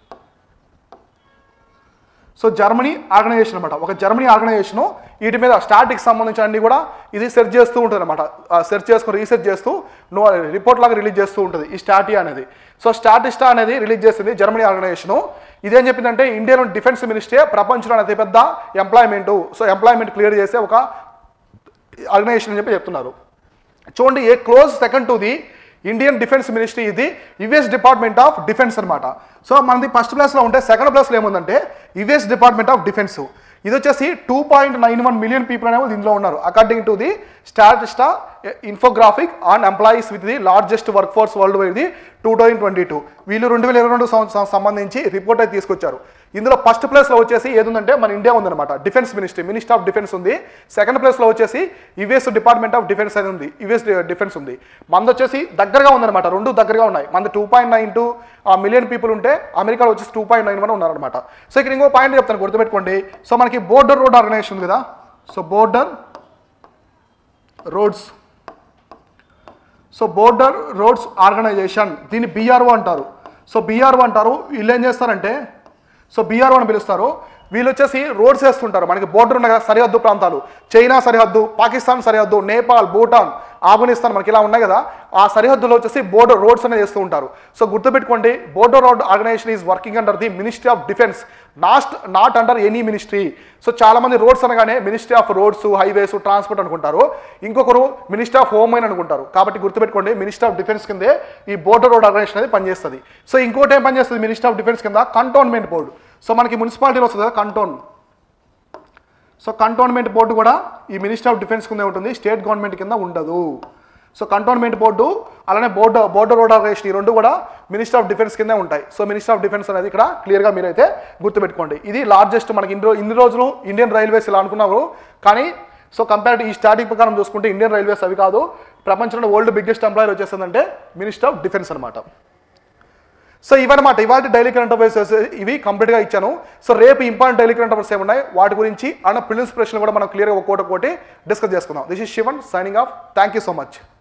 సో జర్మనీ ఆర్గనైజేషన్ అనమాట ఒక జర్మనీ ఆర్గనైజేషన్ వీటి మీద స్టాటిక్ సంబంధించిన అన్ని కూడా ఇది సెర్చ్ చేస్తూ ఉంటుంది అనమాట సెర్చ్ చేసుకుని రీసెర్చ్ చేస్తూ రిపోర్ట్ లాగా రిలీజ్ చేస్తూ ఉంటుంది ఈ స్టాటియా అనేది సో స్టాటిస్టా అనేది రిలీజ్ చేసింది జర్మనీ ఆర్గనైజేషన్ ఇదేం చెప్పిందంటే ఇండియన్ డిఫెన్స్ మినిస్ట్రీ ప్రపంచంలో అతిపెద్ద ఎంప్లాయ్మెంట్ సో ఎంప్లాయ్మెంట్ క్లియర్ చేసే ఒక ఆర్గనైజేషన్ అని చెప్పి చెప్తున్నారు చూడండి a close second to the Indian defence ministry ఇది యుఎస్ డిపార్ట్మెంట్ ఆఫ్ డిఫెన్స్ అనమాట సో మనది ఫస్ట్ ప్లేస్లో ఉంటే సెకండ్ ప్లేస్లో ఏముందంటే యుఎస్ డిపార్ట్మెంట్ ఆఫ్ డిఫెన్స్ ఇది వచ్చేసి two point nine one million people అనేవి దీంట్లో ఉన్నారు according to the Statista infographic and employees with the largest workforce worldwide the two thousand twenty two వీళ్ళు రెండు వేల ఇరవై రెండు సంవత్సరం సంబంధించి రిపోర్ట్ అయితే తీసుకొచ్చారు ఇందులో ఫస్ట్ ప్లేస్లో వచ్చేసి ఏదుందంటే మన ఇండియా ఉందన్నమాట defence ministry minister of defence ఉంది సెకండ్ ప్లేస్లో వచ్చేసి యుఎస్ డిపార్ట్మెంట్ ఆఫ్ డిఫెన్స్ అనేది ఉంది యుఎస్ డిఫెన్స్ ఉంది మనది వచ్చేసి దగ్గరగా ఉందన్నమాట రెండు దగ్గరగా ఉన్నాయి మనది two point nine two million people ఉంటే అమెరికాలో వచ్చేసి టూ పాయింట్ నైన్ వన్ ఉన్నారనమాట సో ఇక్కడ ఇంకో పాయింట్ చెప్తాను గుర్తుపెట్టుకోండి సో మనకి బోర్డర్ రోడ్ ఆర్గనైజేషన్ ఉంది కదా so border roads so border roads organization దీన్ని బీఆర్ఓ అంటారు సో బీఆర్ఓ అంటారు వీళ్ళు ఏం చేస్తారంటే సో బీఆర్ఓ అని పిలుస్తారు వీళ్ళు వచ్చేసి రోడ్స్ వేస్తుంటారు మనకి బోర్డర్ ఉన్నాయి కదా సరిహద్దు ప్రాంతాలు చైనా సరిహద్దు పాకిస్తాన్ సరిహద్దు నేపాల్ భూటాన్ ఆఫ్ఘనిస్తాన్ మనకి ఇలా ఉన్నాయి కదా ఆ సరిహద్దులో వచ్చేసి బోర్డర్ రోడ్స్ అనేది వేస్తూ ఉంటారు సో గుర్తుపెట్టుకోండి border road organization is working under the ministry of defence నాస్ట్ not under any ministry so చాలా మంది రోడ్స్ అనగానే ministry of roads highways transport అనుకుంటారు ఇంకొకరు మినిస్ట్రీ ఆఫ్ హోమ్ అని అనుకుంటారు కాబట్టి గుర్తుపెట్టుకోండి మినిస్టర్ ఆఫ్ డిఫెన్స్ కిందే ఈ బోర్డర్ రోడ్ ఆర్గనైజేషన్ అనేది పనిచేస్తుంది సో ఇంకోటి ఏం పనిచేస్తుంది మినిస్టర్ ఆఫ్ డిఫెన్స్ కింద కంటోన్మెంట్ బోర్డు సో మనకి మున్సిపాలిటీలో వస్తుంది కదా కంటోన్ సో కంటోన్మెంట్ బోర్డు కూడా ఈ మినిస్టర్ ఆఫ్ డిఫెన్స్ కింద ఉంటుంది స్టేట్ గవర్నమెంట్ కింద ఉండదు సో కంటోన్మెంట్ బోర్డు అలానే బోర్డు బోర్డర్ రోడ్ ఆర్గనైజేషన్ ఈ రెండు కూడా మినిస్టర్ ఆఫ్ డిఫెన్స్ కిందే ఉంటాయి సో మినిస్టర్ ఆఫ్ డిఫెన్స్ అనేది ఇక్కడ క్లియర్గా మీరైతే గుర్తుపెట్టుకోండి ఇది లార్జెస్ట్ మనకి ఇన్ని రో- ఇన్ని రోజులు ఇండియన్ రైల్వేస్ ఇలా అనుకున్నారు కానీ సో కంపేర్ ఈ స్టాటిక్ ప్రకారం చూసుకుంటే ఇండియన్ రైల్వేస్ అవి కాదు ప్రపంచంలో వరల్డ్ బిగ్గెస్ట్ ఎంప్లాయర్ వచ్చేసిందంటే మినిస్టర్ ఆఫ్ డిఫెన్స్ అనమాట సో ఇవన్నమాట ఇవాళ డైలీ కరెంట్ అఫైర్స్ ఇవి కంప్లీట్గా ఇచ్చాను సో రేపు ఇంపార్టెంట్ డైలీ కరెంట్ అఫైర్స్ ఏమున్నాయి వాటి గురించి అన్న ప్రిలిమ్స్ ప్రశ్నలు కూడా మనం క్లియర్గా ఒక్కోటి ఒక్కోటి డిస్కస్ చేసుకుందాం this is Sivan signing off thank you so much